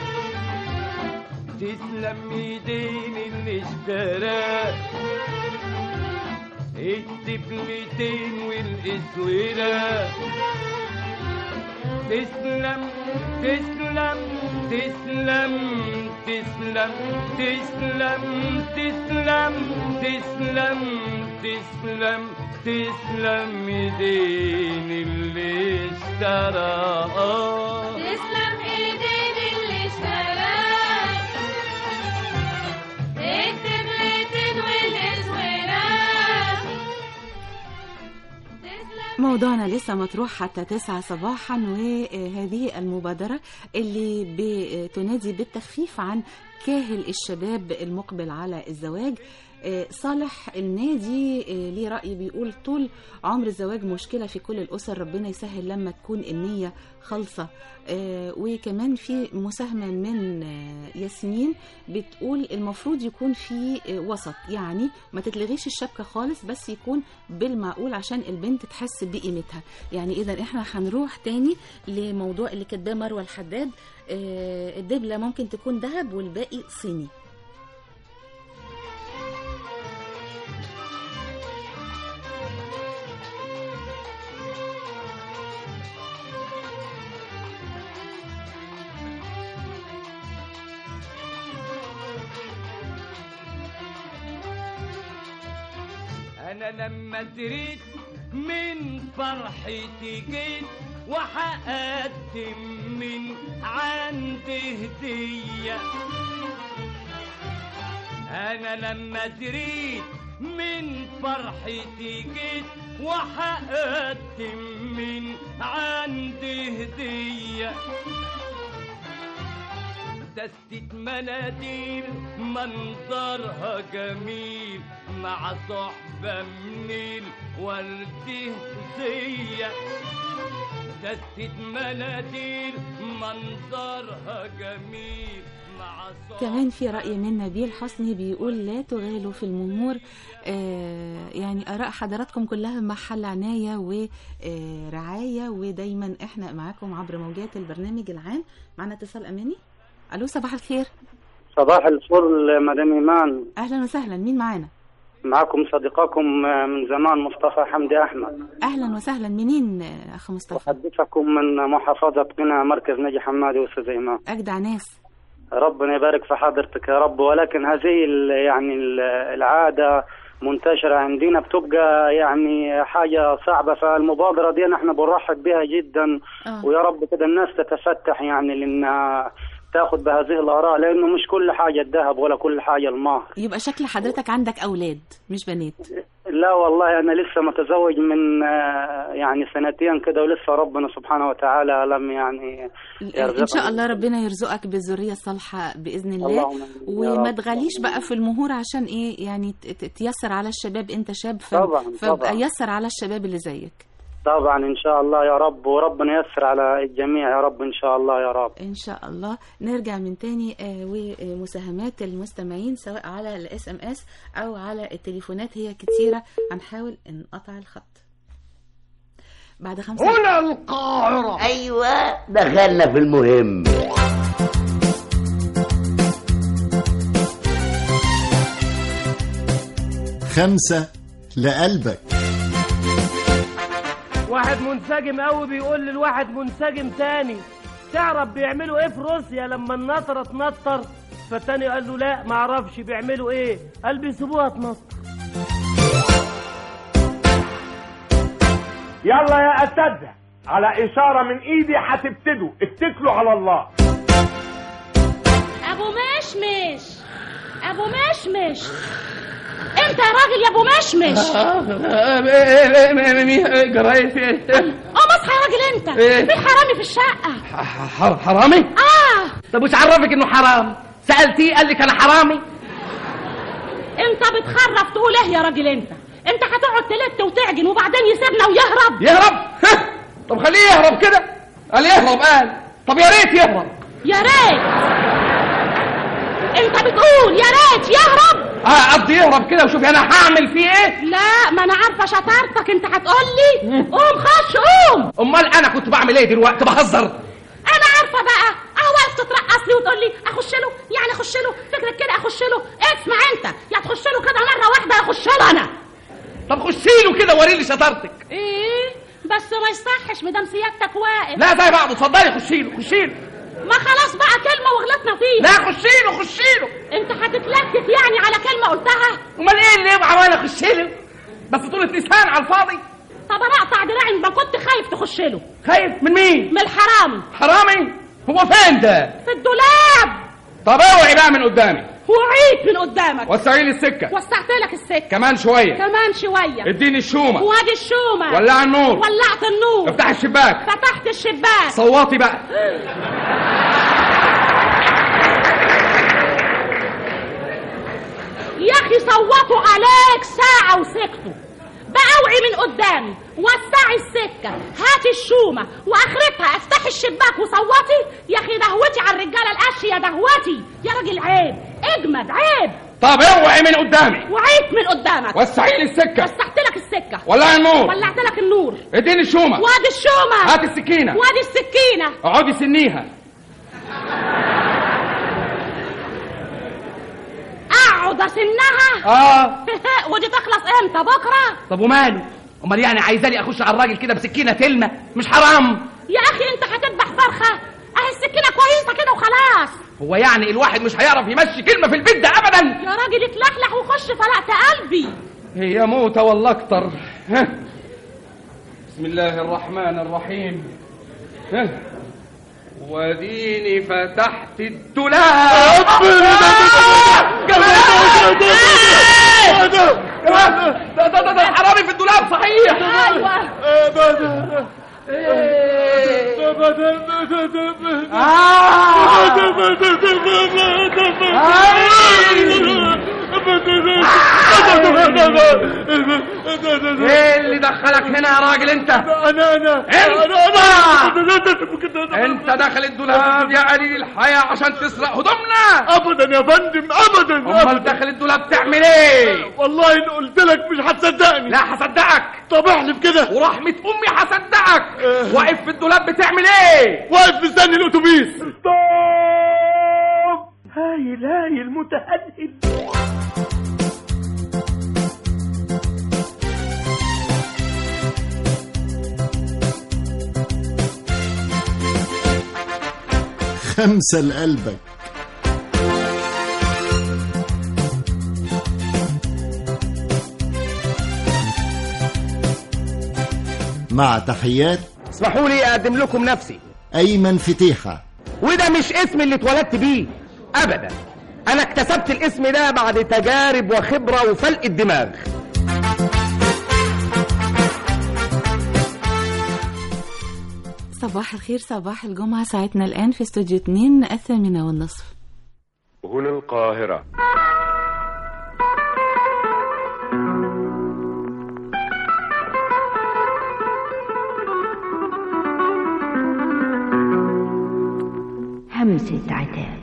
تسلم ايدين اللي اشتراه الدبلتين والاسوره تسلم تسلم تسلم تسلم تسلم تسلم تسلم تسلم تسلم ايدين اللي اشترى تسلم ايدين اللي اشتراه التبلتين والاسوره موضوعنا لسه مطروح حتى تسعة صباحا وهذه المبادرة اللي بتنادي بالتخفيف عن كاهل الشباب المقبل على الزواج آه، صالح النادي آه، ليه رأي بيقول طول عمر الزواج مشكلة في كل الأسر ربنا يسهل لما تكون النية خالصة آه، وكمان في مساهمة من آه، ياسمين بتقول المفروض يكون في آه، وسط يعني ما تتلغيش الشبكة خالص بس يكون بالمعقول عشان البنت تحس بقيمتها يعني إذا إحنا هنروح تاني لموضوع اللي كاتباه مروة الحداد آه، الدبلة ممكن تكون ذهب والباقي صيني انا لما دريت من فرحتي جيت وهقدم من عندي هدية انا لما دريت من فرحتي جيت وهقدم من عندي هديه دستة مناديل منظرها جميل مع صحبة من الورد زية دستة مناديل منظرها جميل مع صحبة كمان في رأي من نبيل حسني بيقول لا تغالوا في المهور آه يعني آراء حضراتكم كلها محل عناية ورعاية ودايما احنا معاكم عبر موجات البرنامج العام معنا اتصال أماني ألو صباح الخير صباح الفل مدام إيمان أهلا وسهلا مين معانا معكم صديقكم من زمان مصطفى حمدي أحمد أهلا وسهلا منين آه، أخ مصطفى أحدثكم من محافظة قنا مركز نجي حمادي أستاذ إيمان أجدع ناس ربنا يبارك في حضرتك يا رب ولكن هذه ال- يعني ال- العادة منتشرة عندنا بتبقى يعني حاجة صعبة فالمبادرة دي نحن بنرحب بها جدا آه. ويا رب كده الناس تتفتح يعني لأنها تاخد بهذه الآراء لأنه مش كل حاجة الذهب ولا كل حاجة المهر يبقى شكل حضرتك عندك أولاد مش بنات لا والله أنا لسه متزوج من آه، يعني سنتين كده ولسه ربنا سبحانه وتعالى لم يعني إن شاء الله ربنا يرزقك بالذرية الصالحة بإذن الله اللهم آمين. يا وما رب. تغليش بقى في المهور عشان إيه يعني ت- ت- تيسر على الشباب أنت شاب ف- طبعاً، فابقى طبعاً. يسر على الشباب اللي زيك طبعا إن شاء الله يا رب وربنا ييسر على الجميع يا رب إن شاء الله يا رب ان شاء الله نرجع من تاني آه، ومساهمات المستمعين سواء على الاس ام اس او على التليفونات هي كتيره هنحاول نقطع الخط بعد خمسة هنا القاهرة ايوه دخلنا في المهم خمسة لقلبك واحد منسجم قوي بيقول للواحد منسجم تاني تعرف بيعملوا ايه في روسيا لما النطرة تنطر فالتاني قال له لا معرفش بيعملوا ايه قال بيسيبوها تنطر يلا يا اساتذه على اشاره من ايدي هتبتدوا اتكلوا على الله ابو مشمش ابو مشمش انت يا راجل يا ابو مشمش جرايد ايه قوم اصحى يا راجل انت إيه؟ في حرامي في الشقه حر- حرامي اه طب وش عرفك انه حرام سالتيه قال لك انا حرامي انت بتخرف تقول ايه يا راجل انت انت هتقعد تلت وتعجن وبعدين يسيبنا ويهرب يهرب طب خليه يهرب كده قال يهرب قال طب يا ريت يهرب يا ريت انت بتقول يا ريت يهرب اه قصدي يهرب كده وشوف انا هعمل فيه ايه لا ما انا عارفه شطارتك انت هتقول لي قوم خش قوم امال انا كنت بعمل ايه دلوقتي بهزر انا عارفه بقى اهو واقف تترقص لي وتقول لي اخش له يعني اخش له فكرك كده اخش له اسمع انت يا تخش له كده مره واحده يا اخش له انا طب خشي له كده وري لي شطارتك ايه بس ما يصحش مدام سيادتك واقف لا زي بعض اتفضلي خشي له خشي له ما خلاص بقى كلمه وغلطنا فيها لا خشي له خشي له انت هتتلكك يعني على كلمه قلتها امال ايه اللي يبقى عمال اخش له بس طولة لسان على الفاضي طب انا اقطع دراعي ما كنت خايف تخش له خايف من مين من الحرامي حرامي هو فين ده في الدولاب طب اوعي بقى من قدامي وعيت من قدامك وسعي لي السكه وسعت لك السكه كمان شويه كمان شويه اديني الشومه وادي الشومه ولع النور ولعت النور افتح الشباك فتحت الشباك صوتي بقى يا اخي صوتوا عليك ساعة وسكتوا بقى اوعي من قدامي وسعي السكة هاتي الشومة واخرتها افتحي الشباك وصوتي يا اخي دهوتي على الرجالة القش يا دهوتي يا راجل عيب اجمد عيب طب اوعي من قدامي وعيت من قدامك وسعي لي السكه وسعت لك السكة ولعي النور ولعت لك النور اديني الشومه وادي الشومة هات السكينه وادي السكينة اقعدي سنيها اقعد اسنها اه ودي تخلص امتى بكره طب وماله امال يعني عايزاني اخش على الراجل كده بسكينه تلمه مش حرام يا اخي انت هتذبح فرخه اهي السكينه كويسه كده وخلاص هو يعني الواحد مش هيعرف يمشي كلمه في البيت ده ابدا يا راجل اتلحلح وخش فلقت قلبي هي موتة ولا اكتر ها. بسم الله الرحمن الرحيم ها. وديني فتحت الدولاب ده ده ده ده حرامي في الدولاب صحيح ايوه ايه اللي دخلك هنا يا راجل انت انا انا انت انت داخل الدولاب يا قليل الحياة عشان تسرق هدومنا ابدا يا فندم ابدا امال داخل الدولاب تعمل ايه والله ان قلت لك مش هتصدقني لا هصدقك طب احلف كده ورحمة امي هصدقك واقف في الدولاب بتعمل ايه واقف مستني الاتوبيس هايل هايل متهدد خمسة لقلبك مع تحيات اسمحوا لي اقدم لكم نفسي أيمن فتيحة وده مش اسم اللي اتولدت بيه ابدا انا اكتسبت الاسم ده بعد تجارب وخبره وفلق الدماغ صباح الخير صباح الجمعة ساعتنا الآن في استوديو 2 الثامنة والنصف هنا القاهرة همسة عتاب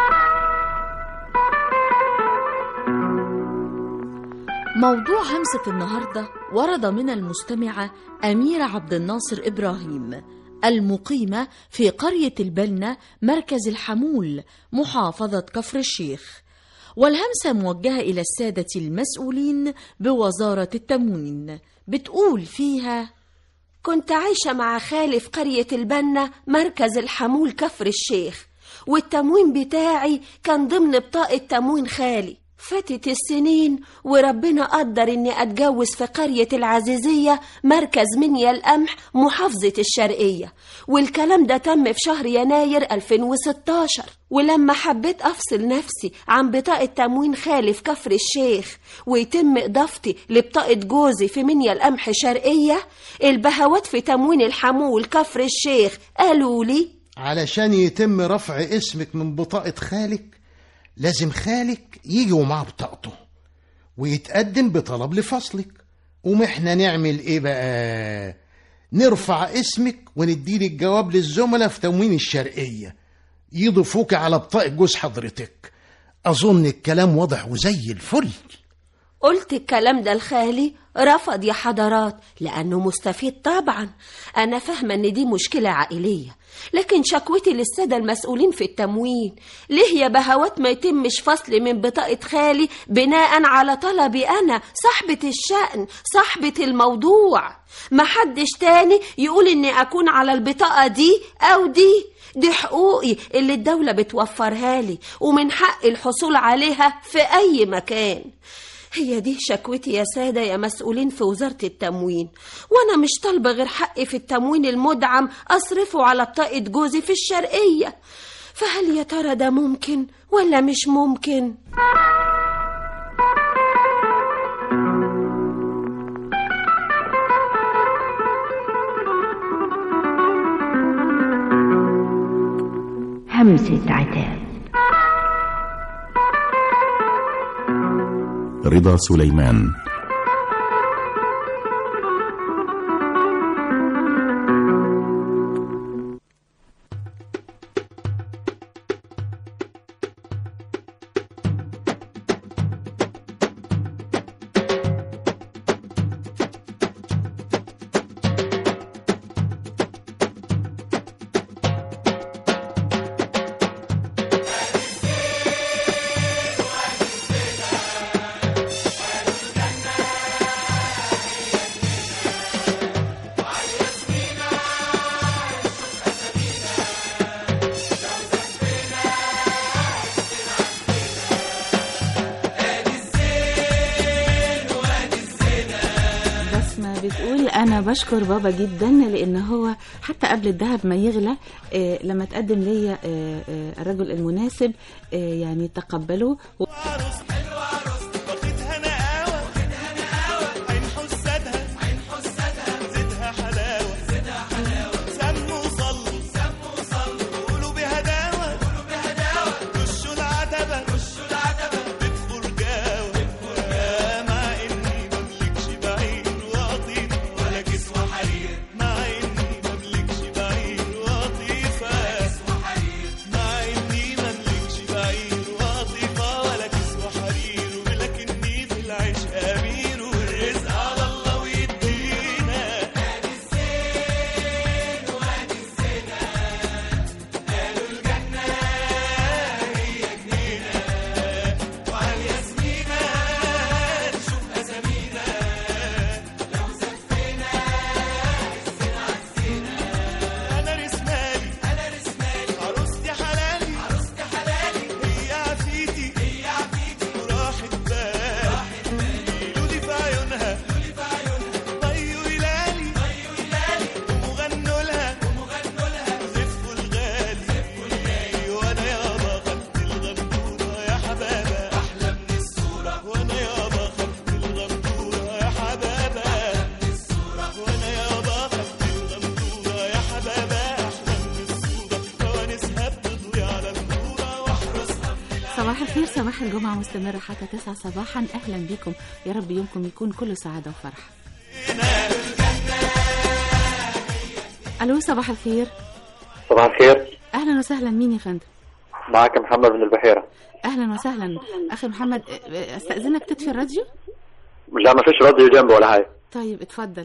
موضوع همسة النهاردة ورد من المستمعة أميرة عبد الناصر إبراهيم المقيمة في قرية البنة مركز الحمول محافظة كفر الشيخ والهمسة موجهة إلى السادة المسؤولين بوزارة التموين بتقول فيها كنت عايشة مع خالي في قرية البنة مركز الحمول كفر الشيخ والتموين بتاعي كان ضمن بطاقة تموين خالي فاتت السنين وربنا قدر اني اتجوز في قرية العزيزية مركز منيا القمح محافظة الشرقية والكلام ده تم في شهر يناير 2016 ولما حبيت افصل نفسي عن بطاقة تموين خالي في كفر الشيخ ويتم اضافتي لبطاقة جوزي في منيا القمح شرقية البهوات في تموين الحمول كفر الشيخ قالوا لي علشان يتم رفع اسمك من بطاقة خالك لازم خالك يجي ومعاه بطاقته ويتقدم بطلب لفصلك وما احنا نعمل ايه بقى نرفع اسمك ونديلك جواب للزملاء في تموين الشرقية يضيفوك على بطاقة جوز حضرتك أظن الكلام واضح وزي الفل قلت الكلام ده لخالي رفض يا حضرات لأنه مستفيد طبعا أنا فاهمة إن دي مشكلة عائلية لكن شكوتي للسادة المسؤولين في التموين ليه يا بهوات ما يتمش فصل من بطاقة خالي بناء على طلبي أنا صاحبة الشأن صاحبة الموضوع محدش تاني يقول إني أكون على البطاقة دي أو دي دي حقوقي اللي الدولة بتوفرها لي ومن حقي الحصول عليها في أي مكان هي دي شكوتي يا سادة يا مسؤولين في وزارة التموين وأنا مش طالبة غير حقي في التموين المدعم أصرفه على بطاقة جوزي في الشرقية فهل يا ترى ده ممكن ولا مش ممكن؟ همسة عتاب رضا سليمان بسمة بتقول أنا بشكر بابا جدا لأن هو حتى قبل الذهب ما يغلى آه، لما تقدم لي آه، آه، الرجل المناسب آه، يعني تقبله و- عين حسادها عين حسادها زدها حلاوة زدها حلاوة سموا وصلوا سموا وصلوا قولوا بهداوة قولوا بهداوة رشوا العتبة رشوا العتبة بتفور جاوة مع اني مملكش بعير وقطيف ولا كسوة حرير مع اني مملكش بعير وقطيفة مع اني مملكش بعير وقطيفة ولا كسوة حرير ولكني في العيش امير والرزق على الله ويدينا ادي الزين وادي الزنا قالوا الجنة هي جنينة وعلى ياسمينة نشوف أسامينا لو زفينا الزنا عالزنا أنا رسمالي أنا رسمالي عروستي حلالي عروستي حلالي هي عفيتي هي عفيتي وراحت بالي لولي في عيونها لولي في عيونها طيو هلالي طيو هلالي ومغنوا لها ومغنوا لها زفوا الغالي زفوا الغالي وانا يابا خدت الغندورة يا حبابة احلى من الصورة وانا يابا خدت الغندورة يا حبابة احلى من الصورة وانا يابا خدت الغندورة يا حبابة احلى من الصورة فوانسها بتضوي على النورة واحرسها صباح الخير صباح الجمعة مستمرة حتى 9 صباحا أهلا بكم يا رب يومكم يكون كله سعادة وفرح ألو صباح الخير صباح الخير أهلا وسهلا مين يا فندم معك محمد من البحيرة أهلا وسهلا أخي محمد أ- أستأذنك تطفي الراديو لا ما فيش راديو جنبي ولا حاجة طيب اتفضل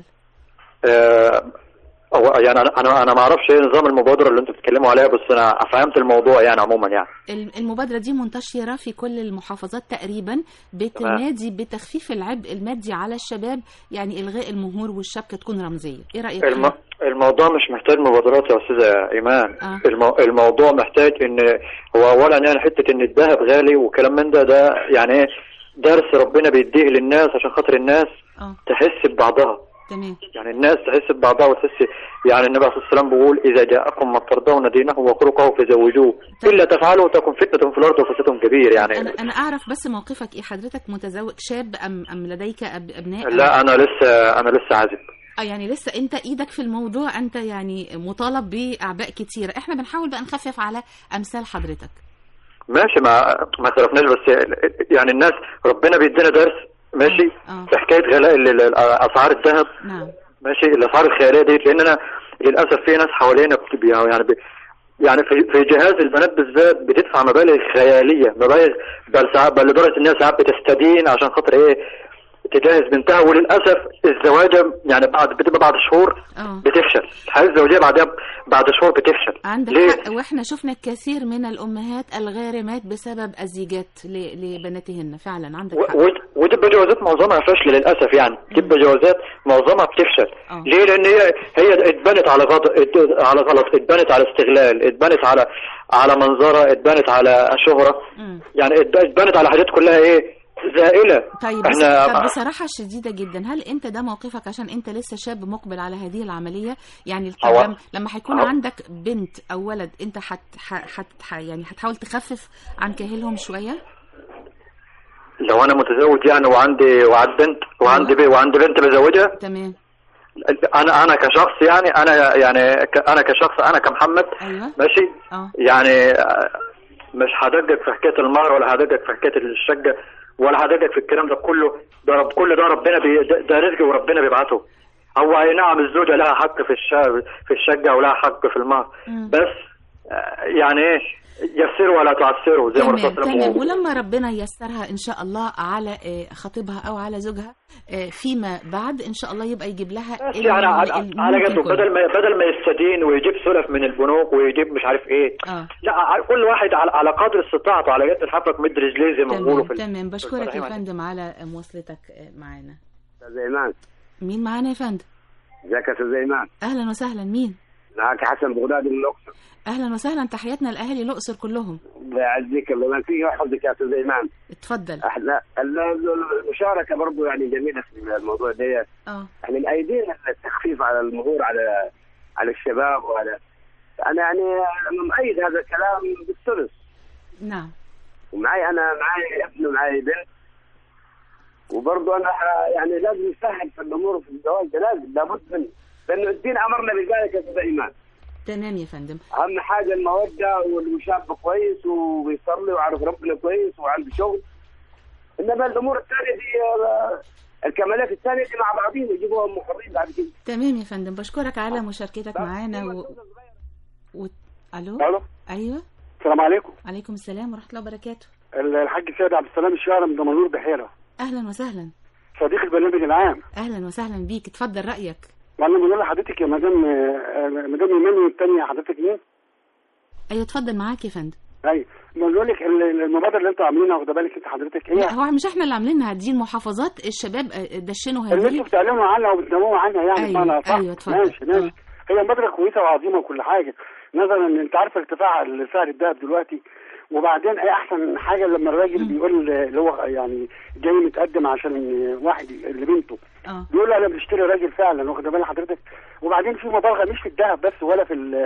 آه، هو يعني انا انا انا ما اعرفش ايه نظام المبادرة اللي انتوا بتتكلموا عليها بس انا فهمت الموضوع يعني عموما يعني الم- المبادرة دي منتشرة في كل المحافظات تقريبا بتنادي بتخفيف العبء المادي على الشباب يعني إلغاء المهور والشبكة تكون رمزية إيه رأيك الم... فيها؟ الموضوع مش محتاج مبادرات يا استاذة ايمان آه. المو... الموضوع محتاج ان هو اولا يعني حتة ان الذهب غالي وكلام من ده ده يعني ايه درس ربنا بيديه للناس عشان خاطر الناس آه. تحس ببعضها تمام يعني الناس تحس ببعضها وتحس يعني النبي عليه الصلاه والسلام بيقول اذا جاءكم من ترضون دينه وخلقه فزوجوه الا تفعلوا تكن فتنه في الارض وفساد كبير يعني أنا أنا أعرف بس موقفك إيه حضرتك متزوج شاب أم أم لديك أب أبناء لا انا لسه انا لسه عازب اه يعني لسه انت ايدك في الموضوع انت يعني مطالب باعباء كتيره احنا بنحاول بقى نخفف على امثال حضرتك ماشي ما ما اختلفناش بس يعني الناس ربنا بيدينا درس ماشي اه في حكايه غلاء ال- ال- اسعار الذهب نعم ماشي الاسعار الخياليه دي لان انا للاسف في ناس حوالينا بت- بي- يعني بي يعني في في جهاز البنات بالذات بتدفع مبالغ خياليه مبالغ بل ساعات بل لدرجه ان هي ساعات بتستدين عشان خاطر ايه تجهز بنتها وللاسف الزواجه يعني بعد بتبقى بعد شهور اه بتفشل الحياه الزوجيه بعدها بعد شهور بتفشل عندك ليه؟ حق واحنا شفنا الكثير من الامهات الغارمات بسبب الزيجات ل- لبناتهن فعلا عندك حق و- ود- وتبقى جوازات معظمها فشل للاسف يعني تبقى جوازات معظمها بتفشل آه. ليه لان هي هي اتبنت على غلط ات- على غلط اتبنت على استغلال اتبنت على على منظره اتبنت على شهره مم. يعني ات- اتبنت على حاجات كلها ايه زائله طيب بس احنا طب بصراحة شديدة جدا هل انت ده موقفك عشان انت لسه شاب مقبل على هذه العملية يعني هو- لما لما هيكون هو- عندك بنت او ولد انت حت حت حت يعني هتحاول تخفف عن كاهلهم شوية لو انا متزوج يعني وعندي وعندي بنت وعندي بي وعندي بنت بزوجها تمام انا انا كشخص يعني انا يعني ك- انا كشخص انا كمحمد ايوه ماشي اه يعني آه، مش هدقق في حكايه المهر ولا هدقق في حكايه الشقه ولا حضرتك في الكلام ده كله ده رب كل ده ربنا بي ده, ده رزق وربنا بيبعته هو اي نعم الزوجه لها حق في الش في الشقه ولها حق في المهر بس آه، يعني ايه يسروا ولا تعسروا زي ما الرسول تمام صلى الله عليه تمام وسلم ولما ربنا ييسرها ان شاء الله على آه، خطيبها او على زوجها آه، فيما بعد ان شاء الله يبقى يجيب لها ال- يعني على, ال- على ممكن قده كله. بدل ما بدل ما يستدين ويجيب سلف من البنوك ويجيب مش عارف ايه اه لا على- كل واحد على, على قدر استطاعته على قد الحبك مد رجليه زي ما بيقولوا تمام في ال- تمام بشكرك يا الفلاحين. فندم على مواصلتك آه، معانا استاذ ايمان مين معانا يا فندم ازيك يا استاذ ايمان اهلا وسهلا مين معك حسن بغدادي من الاقصر اهلا وسهلا تحياتنا لاهالي الاقصر كلهم الله يعزك الله ما فيه يحفظك يا استاذ ايمان اتفضل احنا ال- المشاركه برضو يعني جميله في الموضوع ده اه احنا الايدين التخفيف على المهور على على الشباب وعلى انا يعني مؤيد هذا الكلام بالثلث نعم ومعي انا معي ابن ومعي بنت وبرضه انا ح- يعني لازم نسهل في الامور في الزواج ده لازم لابد منه لانه الدين امرنا بذلك يا استاذ ايمان تمام يا فندم اهم حاجه الموده والشاب كويس وبيصلي وعارف ربنا كويس وعنده شغل انما الامور الثانيه دي آه، الكمالات الثانيه دي مع بعضهم يجيبوها ام حرين بعد كده تمام يا فندم بشكرك على مشاركتك معانا و... و... الو الو ايوه السلام عليكم عليكم السلام ورحمه الله وبركاته الحاج سيد عبد السلام الشاعر من دمنهور بحيره اهلا وسهلا صديق البرنامج العام اهلا وسهلا بيك اتفضل رايك معلم بقول لحضرتك يا مدام آه، مدام ايمان الثانيه حضرتك مين؟ ايوه اتفضل معاك يا فندم ايوه بقول لك ال- المبادره اللي انتوا عاملينها واخده بالك انت حضرتك لا هي هو مش احنا اللي عاملينها دي المحافظات الشباب آه، دشنوا اللي هذه انتوا بتعلنوا عنها وبتنوعوا عنها يعني أيوة، بمعنى صح أيوة، اتفضل. ماشي ماشي هي مبادره كويسه وعظيمه وكل حاجه نظرا ان انت عارف ارتفاع سعر الذهب دلوقتي وبعدين اي احسن حاجه لما الراجل بيقول اللي هو يعني جاي متقدم عشان واحد لبنته اه بيقول له انا بشتري راجل فعلا واخد بال حضرتك وبعدين في مبالغه مش في الذهب بس ولا في ال-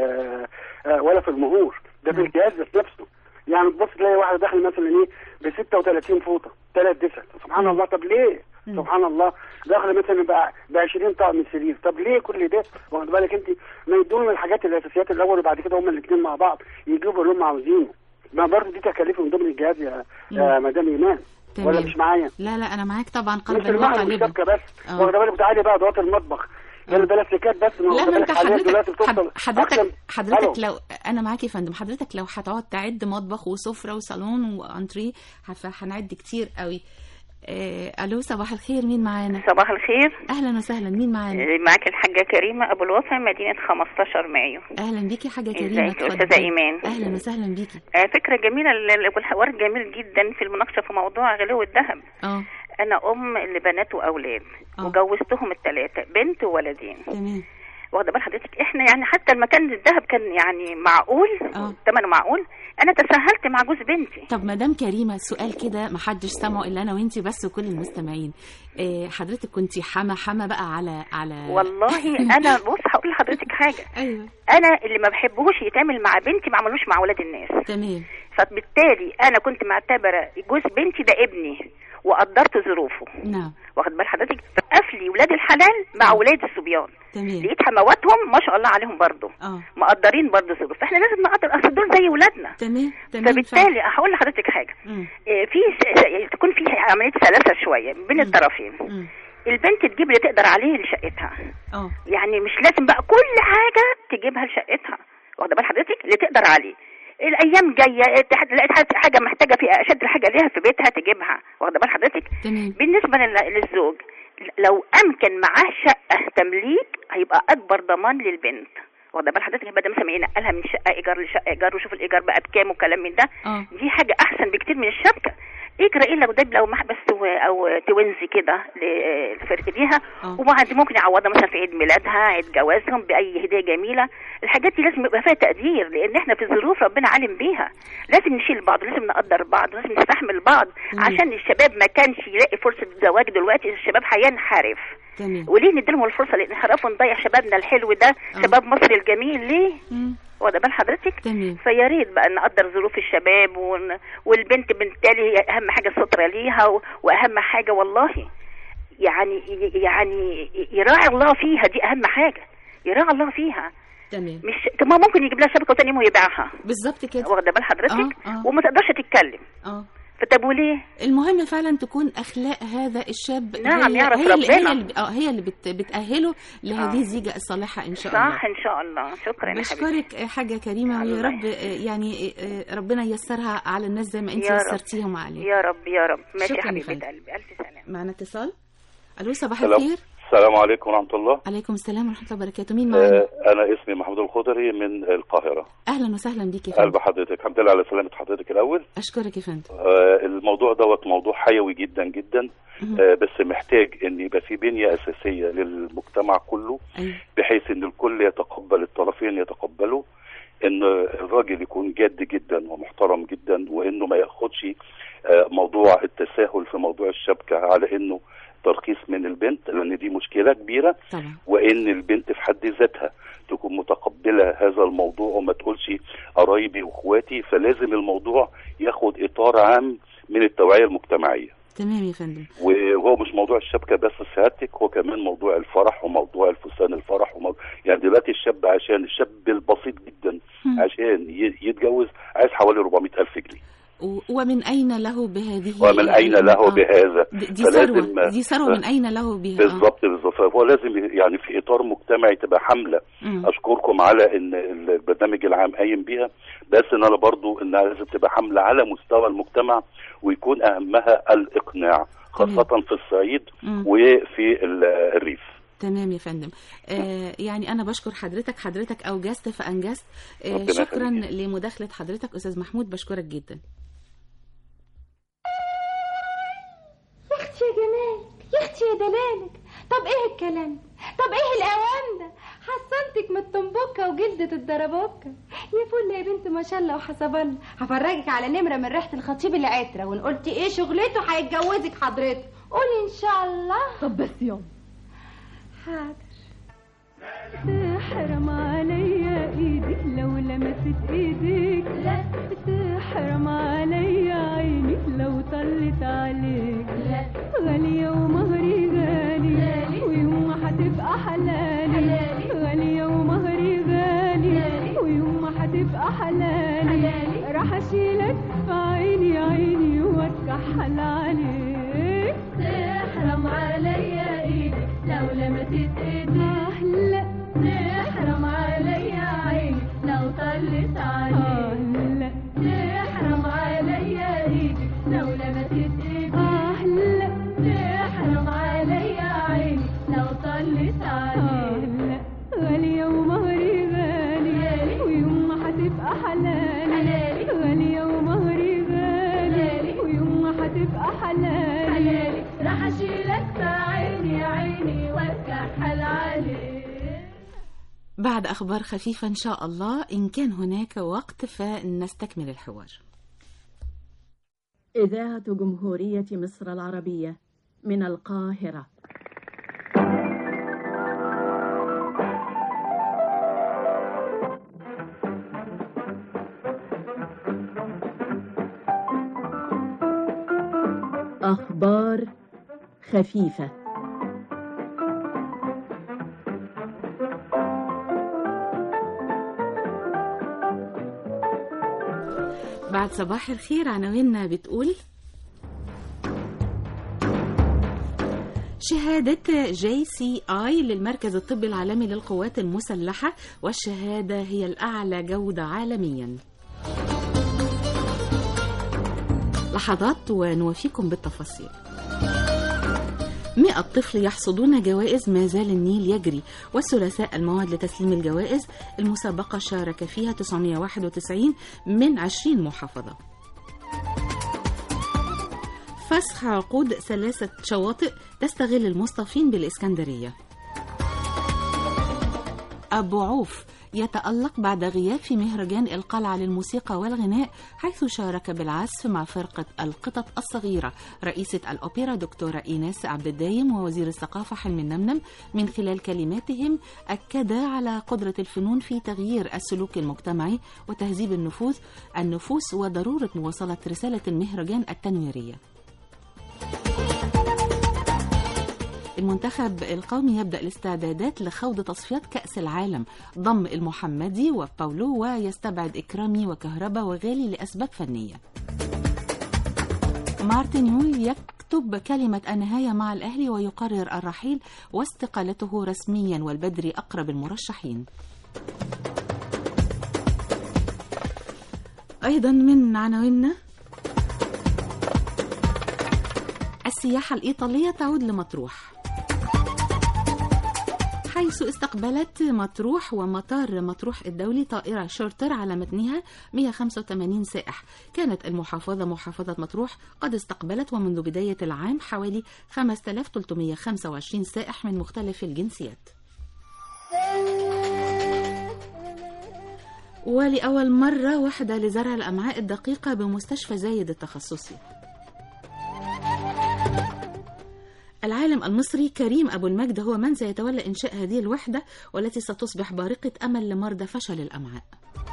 آه، ولا في المهور ده في الجهاز ذات نفسه يعني تبص تلاقي واحد داخل مثلا ايه ب 36 فوطه ثلاث دسع سبحان الله طب ليه؟ سبحان الله داخل مثلا ب 20 طقم سرير طب ليه كل ده؟ واخد بالك انت ما يدونا الحاجات الاساسيات الاول وبعد كده هما الاثنين مع بعض يجيبوا اللي هم عاوزينه ما برضه دي تكاليف من ضمن الجهاز يا يا مدام ايمان ولا تمام. مش معايا؟ لا لا انا معاك طبعا مش قلبا المهر وقالبا والشبكه بس آه. واخد بالك بتعالي بقى ادوات المطبخ البلاستيكات بس لا واخد ما انت بالك حاليا دلوقتي حضرتك بتوصل حد- حضرتك ألو. حضرتك لو انا معاك يا فندم حضرتك لو هتقعد تعد مطبخ وسفره وصالون وانتريه هف- هنعد كتير قوي آه، الو صباح الخير مين معانا صباح الخير اهلا وسهلا مين معانا معاك الحاجة كريمة أبو الوطن مدينة 15 مايو اهلا بيكي يا حاجه كريمه ازيك يا اتفضلي. أستاذة إيمان اهلا وسهلا بيكي آه، فكرة جميلة ال- ال- والحوار جميل جدا في المناقشة في موضوع غلو الذهب اه أنا أم لبنات وأولاد وجوزتهم الثلاثة بنت وولدين تمام واخدة بال حضرتك احنا يعني حتى المكان الذهب كان يعني معقول اه ثمنه معقول أنا تساهلت مع جوز بنتي طب مدام كريمه سؤال كده ما حدش سمعه الا انا وانتي بس وكل المستمعين آه، حضرتك كنتي حما حما بقى على على والله انا بص هقول لحضرتك حاجه ايوه انا اللي ما بحبهوش يتعمل مع بنتي ما عملوش مع ولاد الناس تمام فبالتالي انا كنت معتبره جوز بنتي ده ابني وقدرت ظروفه نعم واخد بال حضرتك وقف لي ولاد الحلال مع ولاد الصبيان تمام لقيت حمواتهم ما شاء الله عليهم برضه اه مقدرين برضه ظروف فاحنا لازم نقدر اصل دول زي ولادنا تمام تمام فبالتالي هقول لحضرتك حاجه مم. إيه، في س- س- تكون في عمليه سلاسه شويه بين الطرفين مم. البنت تجيب اللي تقدر عليه لشقتها اه يعني مش لازم بقى كل حاجه تجيبها لشقتها واخده بال حضرتك اللي تقدر عليه الايام جايه تح- لقيت حاجة- حاجه محتاجه في اشد حاجه ليها في بيتها تجيبها واخده بال حضرتك تمام بالنسبه لل- للزوج لو امكن معاه شقه تمليك هيبقى اكبر ضمان للبنت واخده بال حضرتك بدل مثلا ما ينقلها من شقه ايجار لشقه ايجار وشوف الايجار بقى بكام وكلام من ده اه دي حاجه احسن بكتير من الشبكه يجرى ايه لو ده لو محبس و- او توينزي كده ل- لفرق ليها اه وبعد ممكن يعوضها مثلا في عيد ميلادها عيد جوازهم باي هديه جميله الحاجات دي لازم يبقى فيها تقدير لان احنا في ظروف ربنا عالم بيها لازم نشيل بعض لازم نقدر بعض لازم نستحمل بعض مم. عشان الشباب ما كانش يلاقي فرصه زواج دلوقتي الشباب هينحرف تمام وليه نديلهم الفرصه للانحراف ونضيع شبابنا الحلو ده شباب مصر الجميل ليه مم. واخده بال حضرتك تمام فيا ريت بقى نقدر ظروف الشباب ون... والبنت بالتالي هي اهم حاجه الستره ليها و... واهم حاجه والله يعني يعني يراعي الله فيها دي اهم حاجه يراعي الله فيها تمام مش طب ما ممكن يجيب لها شبكه وتاني يوم يبيعها بالظبط كده واخده بال حضرتك آه، آه. وما تقدرش تتكلم اه فطب وليه المهم فعلا تكون اخلاق هذا الشاب نعم، هي يعرف هي اللي هي ربنا. اللي اه هي اللي بت بتاهله لهذه آه. الزيجه الصالحه ان شاء الله صح ان شاء الله شكرا يا حبيبتي بشكرك حاجة كريمة ويا الله رب آه، يعني آه، ربنا ييسرها على الناس زي ما انت يا رب. يسرتيهم عليه يا رب يا رب ماشي يا شكراً يا حبيبه فندم. قلبي الف سلامه معنا اتصال الو صباح السلام الخير السلام عليكم ورحمة الله عليكم السلام ورحمة الله وبركاته مين معانا آه، أنا اسمي محمود الخضري من القاهرة اهلا وسهلا بيك يا قلب فندم حضرتك الحمد لله على سلامة حضرتك الأول اشكرك يا فندم آه، الموضوع دوت موضوع حيوي جدا جدا مهم. آه، بس محتاج ان يبقى في بنية أساسية للمجتمع كله أيوة. بحيث ان الكل يتقبل الطرفين يتقبلوا ان الراجل يكون جاد جدا ومحترم جدا وانه ما ياخدش آه، موضوع التساهل في موضوع الشبكه على انه ترخيص من البنت لان دي مشكله كبيره طبعا وان البنت في حد ذاتها تكون متقبله هذا الموضوع وما تقولش قرايبي واخواتي فلازم الموضوع ياخد اطار عام من التوعيه المجتمعيه تمام يا فندم وهو مش موضوع الشبكه بس سعادتك هو كمان موضوع الفرح وموضوع الفستان الفرح وموضوع يعني دلوقتي الشاب عشان الشاب البسيط جدا مم. عشان ي- يتجوز عايز حوالي 400 ألف جنيه و- ومن اين له بهذه ومن أين له آه. بهذا دي دي فلازم- ثروة دي ثروة من أين له بها آه. بالظبط بالظبط فهو لازم يعني في اطار مجتمعي تبقى حمله مم. اشكركم على ان البرنامج العام قايم بيها بس ان انا برضو انها لازم تبقى حمله على مستوى المجتمع ويكون اهمها الاقناع خاصه في الصعيد مم. وفي ال- الريف تمام يا فندم آه يعني انا بشكر حضرتك حضرتك اوجزت فانجزت آه ربنا شكرا يخليك. لمداخله حضرتك استاذ محمود بشكرك جدا يا اختي يا جمالك يا اختي يا دلالك طب ايه الكلام طب ايه الاوان ده حسنتك من الطنبوكه وجلدة الدربوكه يا فل يا بنت ما شاء الله وحسب الله هفرجك على نمره من ريحه الخطيب العتره وان قلتي ايه شغلته هيتجوزك حضرته قولي ان شاء الله طب بس يوم حاضر تحرم عليا ايدك لو لمست ايدك لا تحرم عليا عينك لو طلت عليك لا غالية ومهري غالي ويوم ما هتبقى حلالي غالية ومهري غالي ويوم ما هتبقى حلالي راح اشيلك في عيني عيني واتكحل عليك تحرم عليا ايدك لو لمست ايدك لا تحرم عليا عيني لو طلت عليك لا تحرم عليا ايدك لو لمست ايدك لا تحرم عليا عيني لو طلت عليك لا غالية ومهري غالي ويوم ما هتبقى حلالي غالية ومهري غالي ويوم ما هتبقى حلالي راح اشيلك في عيني عيني واتكحل عليك بعد اخبار خفيفه ان شاء الله ان كان هناك وقت فنستكمل الحوار إذاعة جمهورية مصر العربية من القاهرة أخبار خفيفة بعد صباح الخير عناويننا بتقول شهادة جي سي آي للمركز الطبي العالمي للقوات المسلحة والشهادة هي الأعلى جودة عالميا لحظات ونوافيكم بالتفاصيل مئة طفل يحصدون جوائز ما زال النيل يجري والثلاثاء الموعد لتسليم الجوائز المسابقة شارك فيها 991 من 20 محافظة فسخ عقود ثلاثة شواطئ تستغل المصطفين بالإسكندرية أبو عوف يتألق بعد غياب في مهرجان القلعة للموسيقى والغناء حيث شارك بالعزف مع فرقة القطط الصغيرة رئيسة الأوبرا دكتورة إيناس عبد الدايم ووزير الثقافة حلمي النمنم من خلال كلماتهم أكدا على قدرة الفنون في تغيير السلوك المجتمعي وتهذيب النفوس النفوس وضرورة مواصلة رسالة المهرجان التنويرية المنتخب القومي يبدأ الاستعدادات لخوض تصفيات كأس العالم ضم المحمدي وباولو ويستبعد إكرامي وكهربا وغالي لأسباب فنية مارتن يول يكتب كلمة النهاية مع الأهلي ويقرر الرحيل واستقالته رسميا والبدري أقرب المرشحين أيضا من عناويننا السياحة الإيطالية تعود لمطروح حيث استقبلت مطروح ومطار مطروح الدولي طائرة شورتر على متنها 185 سائح كانت المحافظة محافظة مطروح قد استقبلت ومنذ بداية العام حوالي 5325 سائح من مختلف الجنسيات ولأول مرة وحدة لزرع الأمعاء الدقيقة بمستشفى زايد التخصصي العالم المصري كريم أبو المجد هو من سيتولى إنشاء هذه الوحدة والتي ستصبح بارقة أمل لمرضى فشل الأمعاء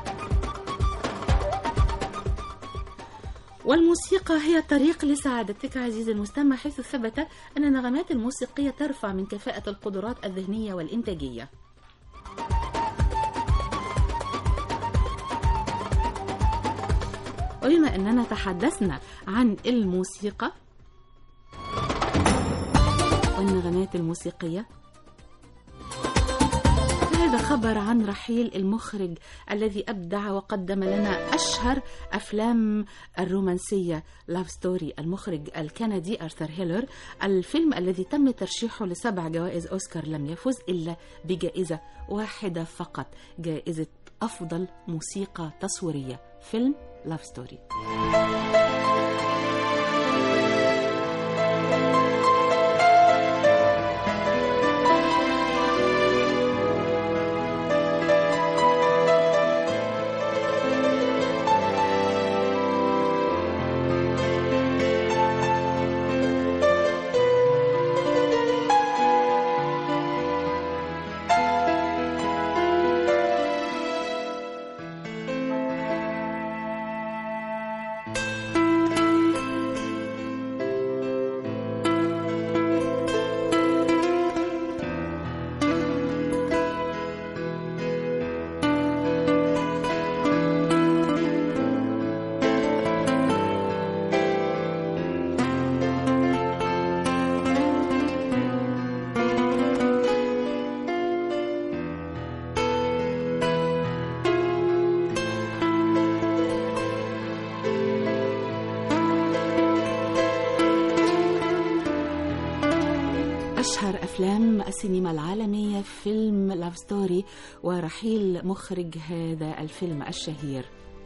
والموسيقى هي الطريق لسعادتك عزيزي المستمع حيث ثبت أن النغمات الموسيقية ترفع من كفاءة القدرات الذهنية والإنتاجية وبما أننا تحدثنا عن الموسيقى والنغمات الموسيقية هذا خبر عن رحيل المخرج الذي أبدع وقدم لنا أشهر أفلام الرومانسية لاف ستوري المخرج الكندي أرثر هيلر الفيلم الذي تم ترشيحه لسبع جوائز أوسكار لم يفز إلا بجائزة واحدة فقط جائزة أفضل موسيقى تصويرية فيلم لاف ستوري أشهر أفلام السينما العالمية فيلم لاف ستوري ورحيل مخرج هذا الفيلم الشهير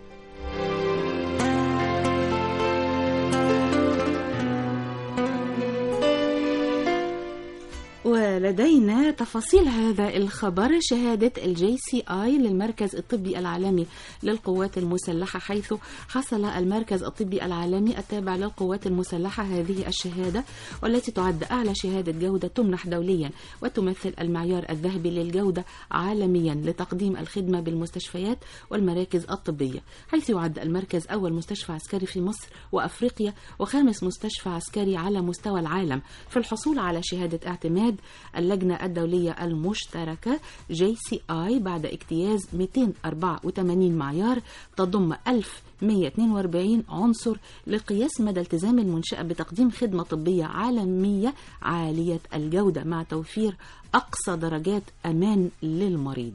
ولدينا تفاصيل هذا الخبر شهادة الجي سي آي للمركز الطبي العالمي للقوات المسلحة حيث حصل المركز الطبي العالمي التابع للقوات المسلحة هذه الشهادة والتي تعد أعلى شهادة جودة تمنح دوليا وتمثل المعيار الذهبي للجودة عالميا لتقديم الخدمة بالمستشفيات والمراكز الطبية حيث يعد المركز أول مستشفى عسكري في مصر وأفريقيا وخامس مستشفى عسكري على مستوى العالم في الحصول على شهادة اعتماد اللجنة الدولية المشتركة جي سي آي بعد اجتياز 284 معيار تضم 1142 عنصر لقياس مدى التزام المنشأة بتقديم خدمة طبية عالمية عالية الجودة مع توفير أقصى درجات أمان للمريض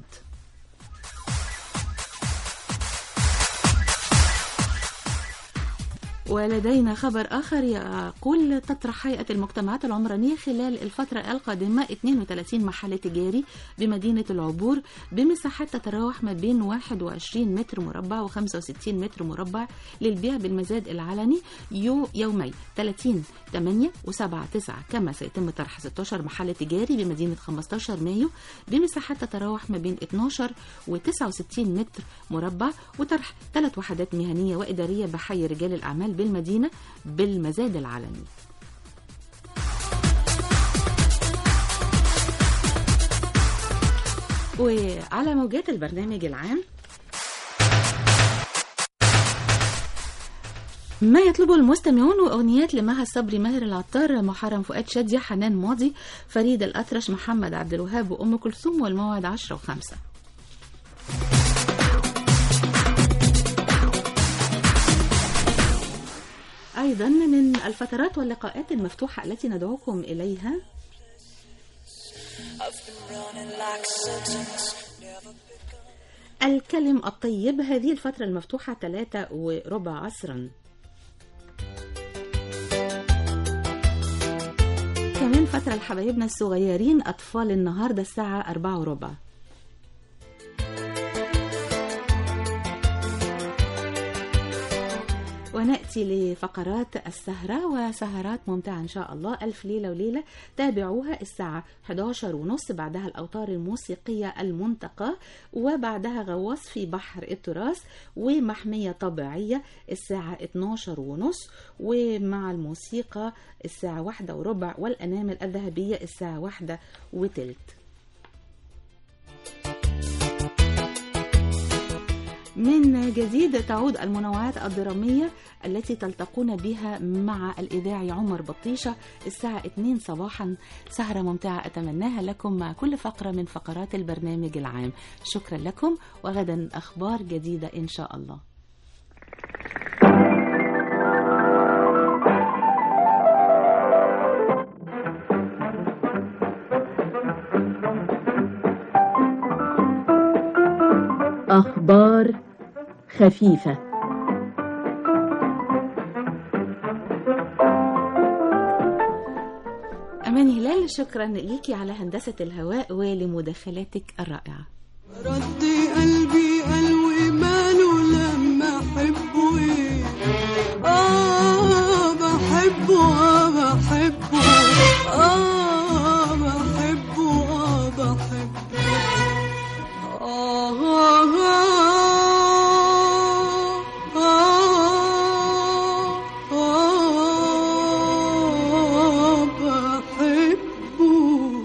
ولدينا خبر آخر يقول تطرح هيئة المجتمعات العمرانية خلال الفترة القادمة 32 محل تجاري بمدينة العبور بمساحات تتراوح ما بين 21 متر مربع و65 متر مربع للبيع بالمزاد العلني يو يومي 30 8 و7 9 كما سيتم طرح 16 محل تجاري بمدينة 15 مايو بمساحات تتراوح ما بين 12 و69 متر مربع وطرح ثلاث وحدات مهنية وإدارية بحي رجال الأعمال بالمدينة بالمزاد العلني وعلى موجات البرنامج العام ما يطلبه المستمعون وأغنيات لمها الصبري ماهر العطار محرم فؤاد شادية حنان ماضي فريد الأطرش محمد عبد الوهاب وأم كلثوم والموعد عشرة وخمسة أيضا من الفترات واللقاءات المفتوحة التي ندعوكم إليها الكلم الطيب هذه الفترة المفتوحة ثلاثة وربع عصرا كمان فترة لحبايبنا الصغيرين أطفال النهاردة الساعة أربعة وربع ونأتي لفقرات السهرة وسهرات ممتعة إن شاء الله ألف ليلة وليلة تابعوها الساعة 11 ونص بعدها الأوتار الموسيقية المنتقى وبعدها غواص في بحر التراث ومحمية طبيعية الساعة 12 ونص ومع الموسيقى الساعة واحدة وربع والأنامل الذهبية الساعة واحدة وتلت من جديد تعود المنوعات الدرامية التي تلتقون بها مع الإذاعي عمر بطيشة الساعة 2 صباحا سهرة ممتعة أتمناها لكم مع كل فقرة من فقرات البرنامج العام شكرا لكم وغدا أخبار جديدة إن شاء الله أخبار خفيفة أمان هلال شكرا ليكي على هندسة الهواء ولمداخلاتك الرائعة ردي قلبي قلبي ماله لما احبه ايه اه بحبه اه بحبه اه بحبه اه بحبه آه آه آه آه آه بحبه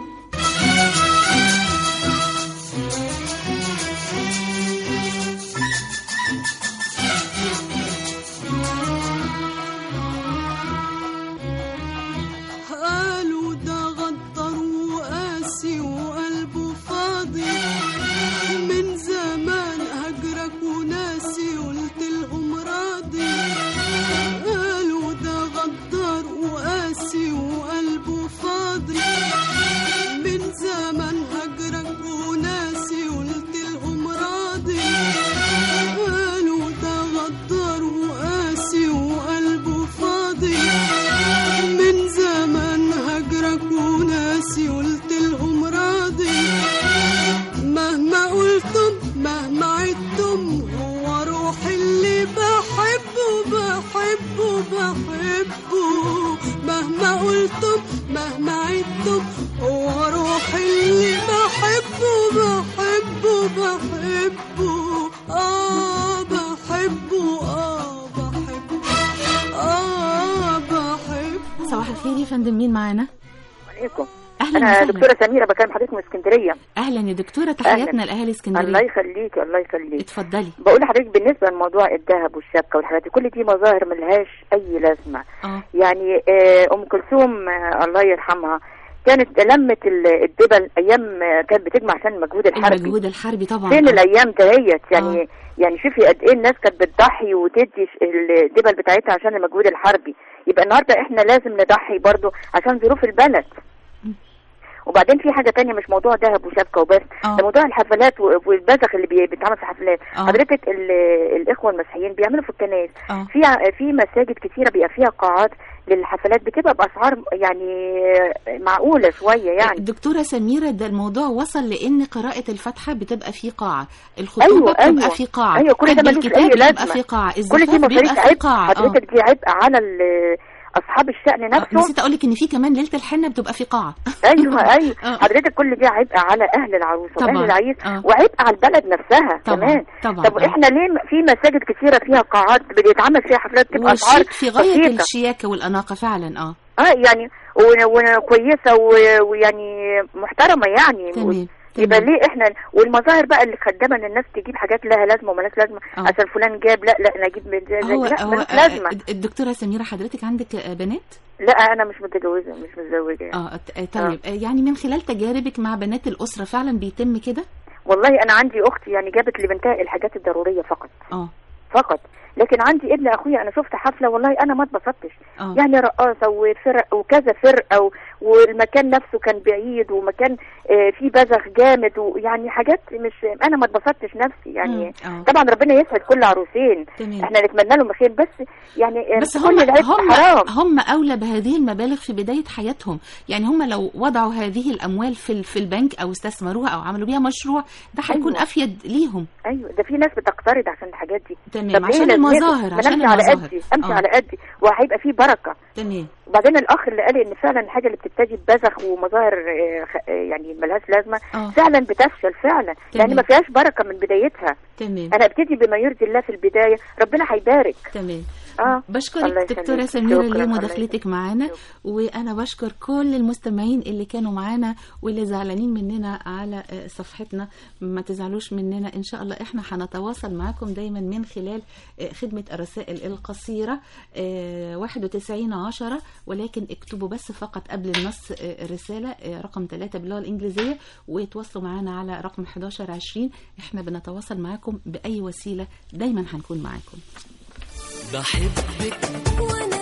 قالوا ده غدر وقاسي وقلبه فاضي من زمان هجرك وناسي قلت لهم راضي قالوا ده غدر وقاسي وقلبه فاضي من زمان هجرك وناسي قلت لهم راضي قالوا ده غدر وقاسي وقلبه فاضي من زمان هجرك وناسي قلت لهم راضي مهما قلتم مهما عدتم هو روحي اللي بحبه بحبه بحبه مهما قلتم مهما عدتم هو روحي اللي بحبه بحبه بحبه اه بحبه اه بحبه اه بحبه صباح الخير يا فندم مين معانا عليكم أهلا انا وسهلا. دكتوره سميره بكلم حضرتك من اسكندريه أهلا يا دكتورة تحياتنا أهلاً. لأهالي اسكندرية الله يخليك الله يخليك اتفضلي بقول لحضرتك بالنسبه لموضوع الذهب والشبكه والحاجات دي كل دي مظاهر ملهاش اي لازمه اه يعني آه، ام كلثوم آه، الله يرحمها كانت لمت ال- الدبل ايام آه، كانت بتجمع عشان المجهود الحربي المجهود الحربي طبعا فين آه. الايام دهيت يعني يعني شوفي قد ايه الناس كانت بتضحي وتدي ش- الدبل بتاعتها عشان المجهود الحربي يبقى النهارده احنا لازم نضحي برضو عشان ظروف البلد وبعدين في حاجه تانية مش موضوع ذهب وشبكه وبس آه. ده موضوع الحفلات و- والبذخ اللي بي- بيتعمل في حفلات آه. حضرتك ال- الاخوه المسيحيين بيعملوا في الكنائس آه. في ع- في مساجد كتيره بيبقى فيها قاعات للحفلات بتبقى باسعار يعني معقوله شويه يعني دكتورة سميرة ده الموضوع وصل لأن قراءة الفاتحة بتبقى في قاعة الخطوبة ايوه بتبقى ايوه في قاعة ايوه كل ده حج ملوش الكتاب اي بيبقى لازمه في قاعة كل دي الزفاف مصاريف بيبقى في عبء قاعة آه. حضرتك دي عبء على ال- اصحاب الشأن آه، نفسه نسيت أقول لك إن في كمان ليلة الحنة بتبقى في قاعة ايوه ايوه آه. حضرتك كل دي عبء على اهل العروسه طبعاً. واهل العريس آه. وعبء على البلد نفسها طبعاً. كمان طبعاً. طب آه. احنا ليه م- في مساجد كتيره فيها قاعات بيتعمل فيها حفلات تبقى اسعار والشيك في غاية بسيطة. الشياكة والأناقة فعلا اه اه يعني و- وكويسه و- ويعني محترمه يعني تمام يبقى ليه احنا والمظاهر بقى اللي خدامه ان الناس تجيب حاجات لها لازمه ومالهاش لازمه آه. عشان فلان جاب لا لا انا اجيب من زي زي هو لا هو ملوش آه، لازمه آه، الدكتورة سميرة حضرتك عندك آه، بنات؟ لا انا مش متجوزه مش متزوجه يعني. اه ت- آه، طيب آه، يعني من خلال تجاربك مع بنات الأسرة فعلا بيتم كده؟ والله انا عندي اختي يعني جابت لبنتها الحاجات الضروريه فقط اه فقط لكن عندي ابن اخويا انا شفت حفله والله انا ما اتبسطتش آه. يعني رقاصه وفرق وكذا فرقه و- والمكان نفسه كان بعيد ومكان آه، فيه بذخ جامد ويعني حاجات مش انا ما اتبسطتش نفسي يعني مم. آه. طبعا ربنا يسعد كل عروسين تمام. احنا نتمنى لهم الخير بس يعني آه، بس كل هم العيب هم حرام هم اولى بهذه المبالغ في بدايه حياتهم يعني هم لو وضعوا هذه الاموال في ال- في البنك او استثمروها او عملوا بيها مشروع ده هيكون أيوة. افيد ليهم ايوه ده في ناس بتقترض عشان الحاجات دي تمام، طب ليه عشان لازمته؟ المظاهر، ما عشان أنا امشي على المظاهر. قدي امشي آه. على قدي وهيبقى فيه بركه تمام وبعدين الاخ اللي قال ان فعلا الحاجه اللي بتبتدي ببذخ ومظاهر آه، خ- آه، يعني ملهاش لازمه آه. فعلا بتفشل فعلا لان تمام. ما فيهاش بركه من بدايتها تمام انا ابتدي بما يرضي الله في البدايه ربنا هيبارك تمام اه الله بشكرك يخليك. دكتورة سميرة شكراً، الله لمداخلتك معانا وأنا بشكر كل المستمعين اللي كانوا معانا واللي زعلانين مننا على آه، صفحتنا ما تزعلوش مننا إن شاء الله إحنا هنتواصل معاكم دايما من خلال آه، خدمة الرسائل القصيرة آه، 91 10 ولكن اكتبوا بس فقط قبل النص آه، رسالة آه، رقم 3 باللغة الإنجليزية وتواصلوا معانا على رقم 11 20 إحنا بنتواصل معاكم بأي وسيلة دايما هنكون معاكم بحبك وانا